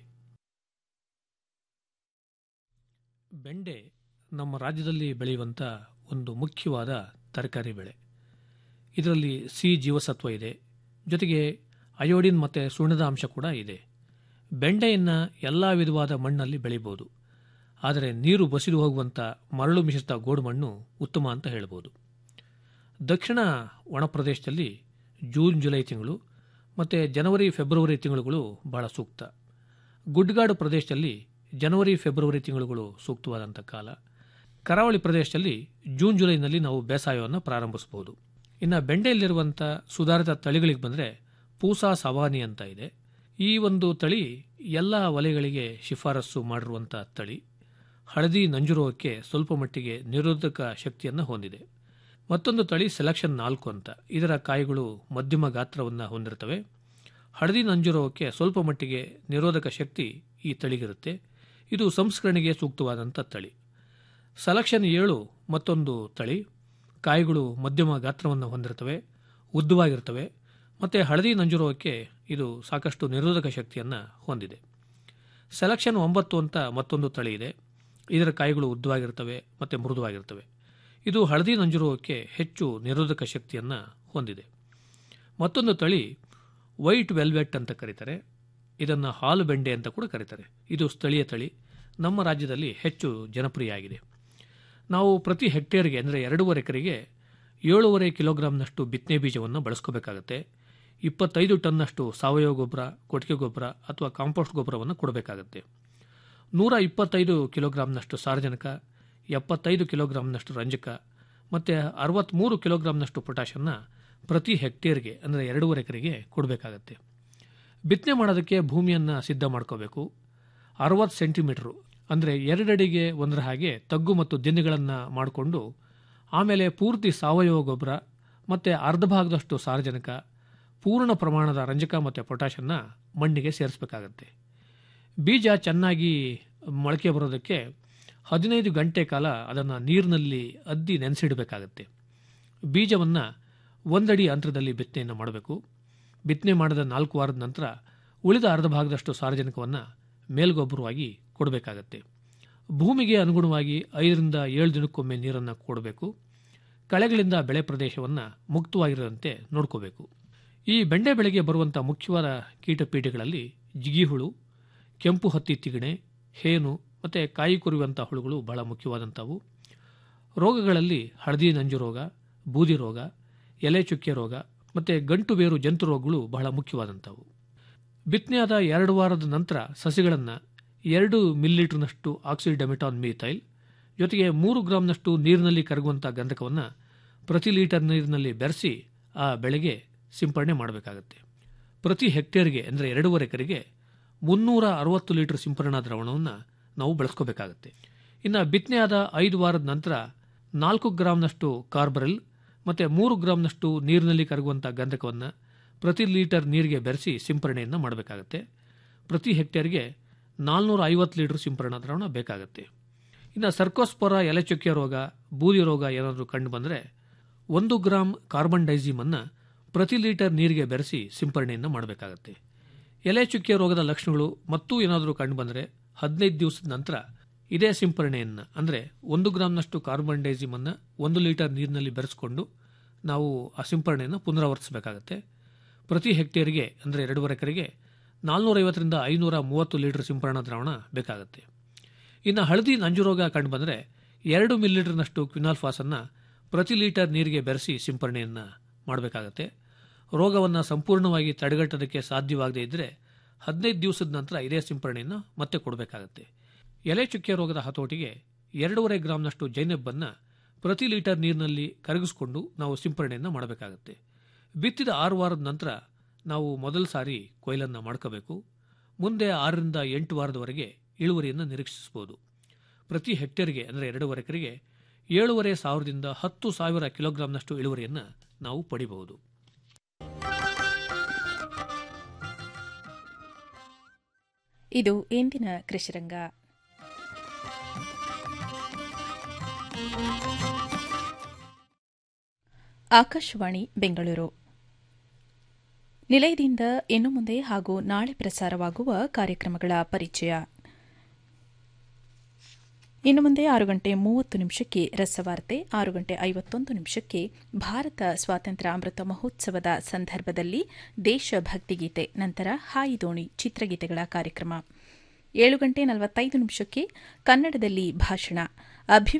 ಬೆಂಡೆ ನಮ್ಮ ರಾಜ್ಯದಲ್ಲಿ ಬೆಳೆಯುವಂಥ ಒಂದು ಮುಖ್ಯವಾದ ತರಕಾರಿ ಬೆಳೆ ಇದರಲ್ಲಿ ಸಿ ಜೀವಸತ್ವ ಇದೆ ಜೊತೆಗೆ ಅಯೋಡಿನ್ ಮತ್ತು ಸುಣ್ಣದ ಅಂಶ ಕೂಡ ಇದೆ ಬೆಂಡೆಯನ್ನು ಎಲ್ಲ ವಿಧವಾದ ಮಣ್ಣಲ್ಲಿ ಬೆಳಿಬೋದು ಆದರೆ ನೀರು ಬಸಿದು ಹೋಗುವಂಥ ಮರಳು ಮಿಶ್ರಿತ ಗೋಡು ಮಣ್ಣು ಉತ್ತಮ ಅಂತ ಹೇಳ್ಬೋದು ದಕ್ಷಿಣ ಒಣ ಪ್ರದೇಶದಲ್ಲಿ ಜೂನ್ ಜುಲೈ ತಿಂಗಳು ಮತ್ತು ಜನವರಿ ಫೆಬ್ರವರಿ ತಿಂಗಳುಗಳು ಬಹಳ ಸೂಕ್ತ ಗುಡ್ಡಗಾಡು ಪ್ರದೇಶದಲ್ಲಿ ಜನವರಿ ಫೆಬ್ರವರಿ ತಿಂಗಳುಗಳು ಸೂಕ್ತವಾದಂಥ ಕಾಲ ಕರಾವಳಿ ಪ್ರದೇಶದಲ್ಲಿ ಜೂನ್ ಜುಲೈನಲ್ಲಿ ನಾವು ಬೇಸಾಯವನ್ನು ಪ್ರಾರಂಭಿಸಬಹುದು ಇನ್ನು ಬೆಂಡೆಯಲ್ಲಿರುವಂಥ ಸುಧಾರಿತ ತಳಿಗಳಿಗೆ ಬಂದರೆ ಪೂಸಾ ಸವಾನಿ ಅಂತ ಇದೆ ಈ ಒಂದು ತಳಿ ಎಲ್ಲ ವಲಯಗಳಿಗೆ ಶಿಫಾರಸು ಮಾಡಿರುವಂಥ ತಳಿ ಹಳದಿ ನಂಜುರೋಗಕ್ಕೆ ಸ್ವಲ್ಪ ಮಟ್ಟಿಗೆ ನಿರೋಧಕ ಶಕ್ತಿಯನ್ನು ಹೊಂದಿದೆ ಮತ್ತೊಂದು ತಳಿ ಸೆಲೆಕ್ಷನ್ ನಾಲ್ಕು ಅಂತ ಇದರ ಕಾಯಿಗಳು ಮಧ್ಯಮ ಗಾತ್ರವನ್ನು ಹೊಂದಿರ್ತವೆ ಹಳದಿ ನಂಜುರೋಗಕ್ಕೆ ಸ್ವಲ್ಪ ಮಟ್ಟಿಗೆ ನಿರೋಧಕ ಶಕ್ತಿ ಈ ತಳಿಗಿರುತ್ತೆ ಇದು ಸಂಸ್ಕರಣೆಗೆ ಸೂಕ್ತವಾದಂಥ ತಳಿ ಸೆಲೆಕ್ಷನ್ ಏಳು ಮತ್ತೊಂದು ತಳಿ ಕಾಯಿಗಳು ಮಧ್ಯಮ ಗಾತ್ರವನ್ನು ಹೊಂದಿರ್ತವೆ ಉದ್ದವಾಗಿರ್ತವೆ ಮತ್ತು ಹಳದಿ ನಂಜುರೋಗಕ್ಕೆ ಇದು ಸಾಕಷ್ಟು ನಿರೋಧಕ ಶಕ್ತಿಯನ್ನು ಹೊಂದಿದೆ ಸೆಲೆಕ್ಷನ್ ಒಂಬತ್ತು ಅಂತ ಮತ್ತೊಂದು ತಳಿ ಇದೆ ಇದರ ಕಾಯಿಗಳು ಉದ್ದವಾಗಿರ್ತವೆ ಮತ್ತು ಮೃದುವಾಗಿರ್ತವೆ ಇದು ಹಳದಿ ನಂಜುರೋಗಕ್ಕೆ ಹೆಚ್ಚು ನಿರೋಧಕ ಶಕ್ತಿಯನ್ನು ಹೊಂದಿದೆ ಮತ್ತೊಂದು ತಳಿ ವೈಟ್ ವೆಲ್ವೆಟ್ ಅಂತ ಕರೀತಾರೆ ಇದನ್ನು ಹಾಲು ಬೆಂಡೆ ಅಂತ ಕೂಡ ಕರೀತಾರೆ ಇದು ಸ್ಥಳೀಯ ತಳಿ ನಮ್ಮ ರಾಜ್ಯದಲ್ಲಿ ಹೆಚ್ಚು ಜನಪ್ರಿಯ ಆಗಿದೆ ನಾವು ಪ್ರತಿ ಹೆಕ್ಟೇರ್ಗೆ ಅಂದರೆ ಎರಡೂವರೆ ಎಕರೆಗೆ ಏಳೂವರೆ ಕಿಲೋಗ್ರಾಂನಷ್ಟು ಬಿತ್ತನೆ ಬೀಜವನ್ನು ಬಳಸ್ಕೋಬೇಕಾಗತ್ತೆ ಇಪ್ಪತ್ತೈದು ಟನ್ನಷ್ಟು ಸಾವಯವ ಗೊಬ್ಬರ ಕೊಟ್ಟಿಗೆ ಗೊಬ್ಬರ ಅಥವಾ ಕಾಂಪೋಸ್ಟ್ ಗೊಬ್ಬರವನ್ನು ಕೊಡಬೇಕಾಗತ್ತೆ ನೂರ ಇಪ್ಪತ್ತೈದು ಕಿಲೋಗ್ರಾಂನಷ್ಟು ಸಾರಜನಕ ಎಪ್ಪತ್ತೈದು ಕಿಲೋಗ್ರಾಂನಷ್ಟು ರಂಜಕ ಮತ್ತು ಅರವತ್ತ್ಮೂರು ಕಿಲೋಗ್ರಾಂನಷ್ಟು ಪೊಟ್ಯಾಷನ್ನು ಪ್ರತಿ ಹೆಕ್ಟೇರ್ಗೆ ಅಂದರೆ ಎರಡೂವರೆ ಎಕರೆಗೆ ಕೊಡಬೇಕಾಗತ್ತೆ ಬಿತ್ತನೆ ಮಾಡೋದಕ್ಕೆ ಭೂಮಿಯನ್ನು ಸಿದ್ಧ ಮಾಡ್ಕೋಬೇಕು ಅರವತ್ತು ಸೆಂಟಿಮೀಟ್ರು ಅಂದರೆ ಎರಡಡಿಗೆ ಒಂದರ ಹಾಗೆ ತಗ್ಗು ಮತ್ತು ದಿನ್ನೆಗಳನ್ನು ಮಾಡಿಕೊಂಡು ಆಮೇಲೆ ಪೂರ್ತಿ ಸಾವಯವ ಗೊಬ್ಬರ ಮತ್ತು ಅರ್ಧ ಭಾಗದಷ್ಟು ಸಾರಜನಕ ಪೂರ್ಣ ಪ್ರಮಾಣದ ರಂಜಕ ಮತ್ತು ಪೊಟ್ಯಾಷನ್ನು ಮಣ್ಣಿಗೆ ಸೇರಿಸಬೇಕಾಗತ್ತೆ ಬೀಜ ಚೆನ್ನಾಗಿ ಮೊಳಕೆ ಬರೋದಕ್ಕೆ ಹದಿನೈದು ಗಂಟೆ ಕಾಲ ಅದನ್ನು ನೀರಿನಲ್ಲಿ ಅದ್ದಿ ನೆನೆಸಿಡಬೇಕಾಗತ್ತೆ ಬೀಜವನ್ನು ಒಂದಡಿ ಅಂತರದಲ್ಲಿ ಬಿತ್ತನೆಯನ್ನು ಮಾಡಬೇಕು ಬಿತ್ತನೆ ಮಾಡಿದ ನಾಲ್ಕು ವಾರದ ನಂತರ ಉಳಿದ ಅರ್ಧ ಭಾಗದಷ್ಟು ಸಾರಜನಕವನ್ನು ಮೇಲ್ಗೊಬ್ಬರವಾಗಿ ಕೊಡಬೇಕಾಗತ್ತೆ ಭೂಮಿಗೆ ಅನುಗುಣವಾಗಿ ಐದರಿಂದ ಏಳು ದಿನಕ್ಕೊಮ್ಮೆ ನೀರನ್ನು ಕೊಡಬೇಕು ಕಳೆಗಳಿಂದ ಬೆಳೆ ಪ್ರದೇಶವನ್ನು ಮುಕ್ತವಾಗಿರುವಂತೆ ನೋಡ್ಕೋಬೇಕು ಈ ಬೆಂಡೆ ಬೆಳೆಗೆ ಬರುವಂಥ ಮುಖ್ಯವಾದ ಕೀಟಪೀಠಗಳಲ್ಲಿ ಜಿಗಿಹುಳು ಕೆಂಪು ಹತ್ತಿ ತಿಗಣೆ ಹೇನು ಮತ್ತು ಕಾಯಿ ಕೊರಿಯುವಂಥ ಹುಳುಗಳು ಬಹಳ ಮುಖ್ಯವಾದಂಥವು ರೋಗಗಳಲ್ಲಿ ಹಳದಿ ನಂಜು ರೋಗ ಬೂದಿ ರೋಗ ಎಲೆ ಚುಕ್ಕೆ ರೋಗ ಮತ್ತು ಗಂಟು ಬೇರು ಜಂತು ರೋಗಗಳು ಬಹಳ ಮುಖ್ಯವಾದಂಥವು ಬಿತ್ತನೆಯಾದ ಎರಡು ವಾರದ ನಂತರ ಸಸಿಗಳನ್ನು ಎರಡು ಮಿಲಿಲೀಟರ್ನಷ್ಟು ಆಕ್ಸಿಡಮಿಟಾನ್ ಮೀಥೈಲ್ ಜೊತೆಗೆ ಮೂರು ಗ್ರಾಂನಷ್ಟು ನೀರಿನಲ್ಲಿ ಕರಗುವಂಥ ಗಂಧಕವನ್ನು ಪ್ರತಿ ಲೀಟರ್ ನೀರಿನಲ್ಲಿ ಬೆರೆಸಿ ಆ ಬೆಳೆಗೆ ಸಿಂಪಡಣೆ ಮಾಡಬೇಕಾಗತ್ತೆ ಪ್ರತಿ ಹೆಕ್ಟೇರ್ಗೆ ಅಂದರೆ ಎರಡೂವರೆ ಎಕರೆಗೆ ಮುನ್ನೂರ ಅರವತ್ತು ಲೀಟರ್ ಸಿಂಪರಣಾ ದ್ರಾವಣವನ್ನು ನಾವು ಬಳಸ್ಕೋಬೇಕಾಗತ್ತೆ ಇನ್ನು ಬಿತ್ತನೆಯಾದ ಐದು ವಾರದ ನಂತರ ನಾಲ್ಕು ಗ್ರಾಂನಷ್ಟು ಕಾರ್ಬರಲ್ ಮತ್ತು ಮೂರು ಗ್ರಾಂನಷ್ಟು ನೀರಿನಲ್ಲಿ ಕರಗುವಂಥ ಗಂಧಕವನ್ನು ಪ್ರತಿ ಲೀಟರ್ ನೀರಿಗೆ ಬೆರೆಸಿ ಸಿಂಪರಣೆಯನ್ನು ಮಾಡಬೇಕಾಗತ್ತೆ ಪ್ರತಿ ಹೆಕ್ಟೇರ್ಗೆ ನಾಲ್ನೂರ ಐವತ್ತು ಲೀಟರ್ ಸಿಂಪರಣಾ ದ್ರಾವಣ ಬೇಕಾಗುತ್ತೆ ಇನ್ನು ಸರ್ಕೋಸ್ಪೊರ ಎಲೆಚುಕ್ಕೆ ರೋಗ ಬೂದಿ ರೋಗ ಏನಾದರೂ ಕಂಡು ಬಂದರೆ ಒಂದು ಗ್ರಾಂ ಕಾರ್ಬನ್ ಡೈಸಿಮನ್ನು ಪ್ರತಿ ಲೀಟರ್ ನೀರಿಗೆ ಬೆರೆಸಿ ಸಿಂಪರಣೆಯನ್ನು ಮಾಡಬೇಕಾಗತ್ತೆ ಎಲೆ ಚುಕ್ಕೆ ರೋಗದ ಲಕ್ಷಣಗಳು ಮತ್ತೂ ಏನಾದರೂ ಕಂಡು ಬಂದರೆ ಹದಿನೈದು ದಿವಸದ ನಂತರ ಇದೇ ಸಿಂಪರಣೆಯನ್ನು ಅಂದರೆ ಒಂದು ಗ್ರಾಂನಷ್ಟು ಕಾರ್ಬನ್ ಡೈಸಿಮನ್ನು ಒಂದು ಲೀಟರ್ ನೀರಿನಲ್ಲಿ ಬೆರೆಸ್ಕೊಂಡು ನಾವು ಆ ಸಿಂಪರಣೆಯನ್ನು ಪುನರಾವರ್ತಿಸಬೇಕಾಗತ್ತೆ ಪ್ರತಿ ಹೆಕ್ಟೇರ್ಗೆ ಅಂದರೆ ಎರಡೂವರೆ ಎಕರೆಗೆ ನಾಲ್ನೂರೈವತ್ತರಿಂದ ಐನೂರ ಮೂವತ್ತು ಲೀಟರ್ ಸಿಂಪರಣಾ ದ್ರಾವಣ ಬೇಕಾಗುತ್ತೆ ಇನ್ನು ಹಳದಿ ನಂಜುರೋಗ ಕಂಡು ಬಂದರೆ ಎರಡು ಮಿಲಿಲೀಟರ್ನಷ್ಟು ಕ್ವಿನಾಲ್ಫಾಸನ್ನು ಪ್ರತಿ ಲೀಟರ್ ನೀರಿಗೆ ಬೆರೆಸಿ ಸಿಂಪರಣೆಯನ್ನು ಮಾಡಬೇಕಾಗತ್ತೆ ರೋಗವನ್ನು ಸಂಪೂರ್ಣವಾಗಿ ತಡೆಗಟ್ಟೋದಕ್ಕೆ ಸಾಧ್ಯವಾಗದೇ ಇದ್ದರೆ ಹದಿನೈದು ದಿವಸದ ನಂತರ ಇದೇ ಸಿಂಪರಣೆಯನ್ನು ಮತ್ತೆ ಕೊಡಬೇಕಾಗತ್ತೆ ಎಲೆ ಚುಕ್ಕೆ ರೋಗದ ಹತೋಟಿಗೆ ಎರಡೂವರೆ ಗ್ರಾಂನಷ್ಟು ಜೈನಬ್ಬನ್ನು ಪ್ರತಿ ಲೀಟರ್ ನೀರಿನಲ್ಲಿ ಕರಗಿಸ್ಕೊಂಡು ನಾವು ಸಿಂಪರಣೆಯನ್ನು ಮಾಡಬೇಕಾಗತ್ತೆ ಬಿತ್ತಿದ ಆರು ವಾರದ ನಂತರ ನಾವು ಮೊದಲ ಸಾರಿ ಕೊಯ್ಲನ್ನು ಮಾಡ್ಕೋಬೇಕು ಮುಂದೆ ಆರರಿಂದ ಎಂಟು ವಾರದವರೆಗೆ ಇಳುವರಿಯನ್ನು ನಿರೀಕ್ಷಿಸಬಹುದು ಪ್ರತಿ ಹೆಕ್ಟೇರ್ಗೆ ಅಂದರೆ ಎರಡೂವರೆ ಎಕರೆಗೆ ಏಳುವರೆ ಸಾವಿರದಿಂದ ಹತ್ತು ಸಾವಿರ ಕಿಲೋಗ್ರಾಂನಷ್ಟು ಇಳುವರಿಯನ್ನು ನಾವು ಪಡಿಬಹುದು ಇದು ಇಂದಿನ ಕೃಷಿರಂಗ ಆಕಾಶವಾಣಿ ಬೆಂಗಳೂರು ನಿಲಯದಿಂದ ಇನ್ನು ಮುಂದೆ ಹಾಗೂ ನಾಳೆ ಪ್ರಸಾರವಾಗುವ ಕಾರ್ಯಕ್ರಮಗಳ ಪರಿಚಯ ಇನ್ನು ಮುಂದೆ ಆರು ಗಂಟೆ ಮೂವತ್ತು ನಿಮಿಷಕ್ಕೆ ರಸವಾರ್ತೆ ಆರು ಗಂಟೆ ಐವತ್ತೊಂದು ನಿಮಿಷಕ್ಕೆ ಭಾರತ ಸ್ವಾತಂತ್ರ್ಯ ಅಮೃತ ಮಹೋತ್ಸವದ ಸಂದರ್ಭದಲ್ಲಿ ದೇಶಭಕ್ತಿ ಗೀತೆ ನಂತರ ಹಾಯಿ ದೋಣಿ ಚಿತ್ರಗೀತೆಗಳ ಕಾರ್ಯಕ್ರಮ ಏಳು ಗಂಟೆ ನಲವತ್ತೈದು ನಿಮಿಷಕ್ಕೆ ಕನ್ನಡದಲ್ಲಿ ಭಾಷಣ ಅಭಿವ್ಯಕ್ತಿ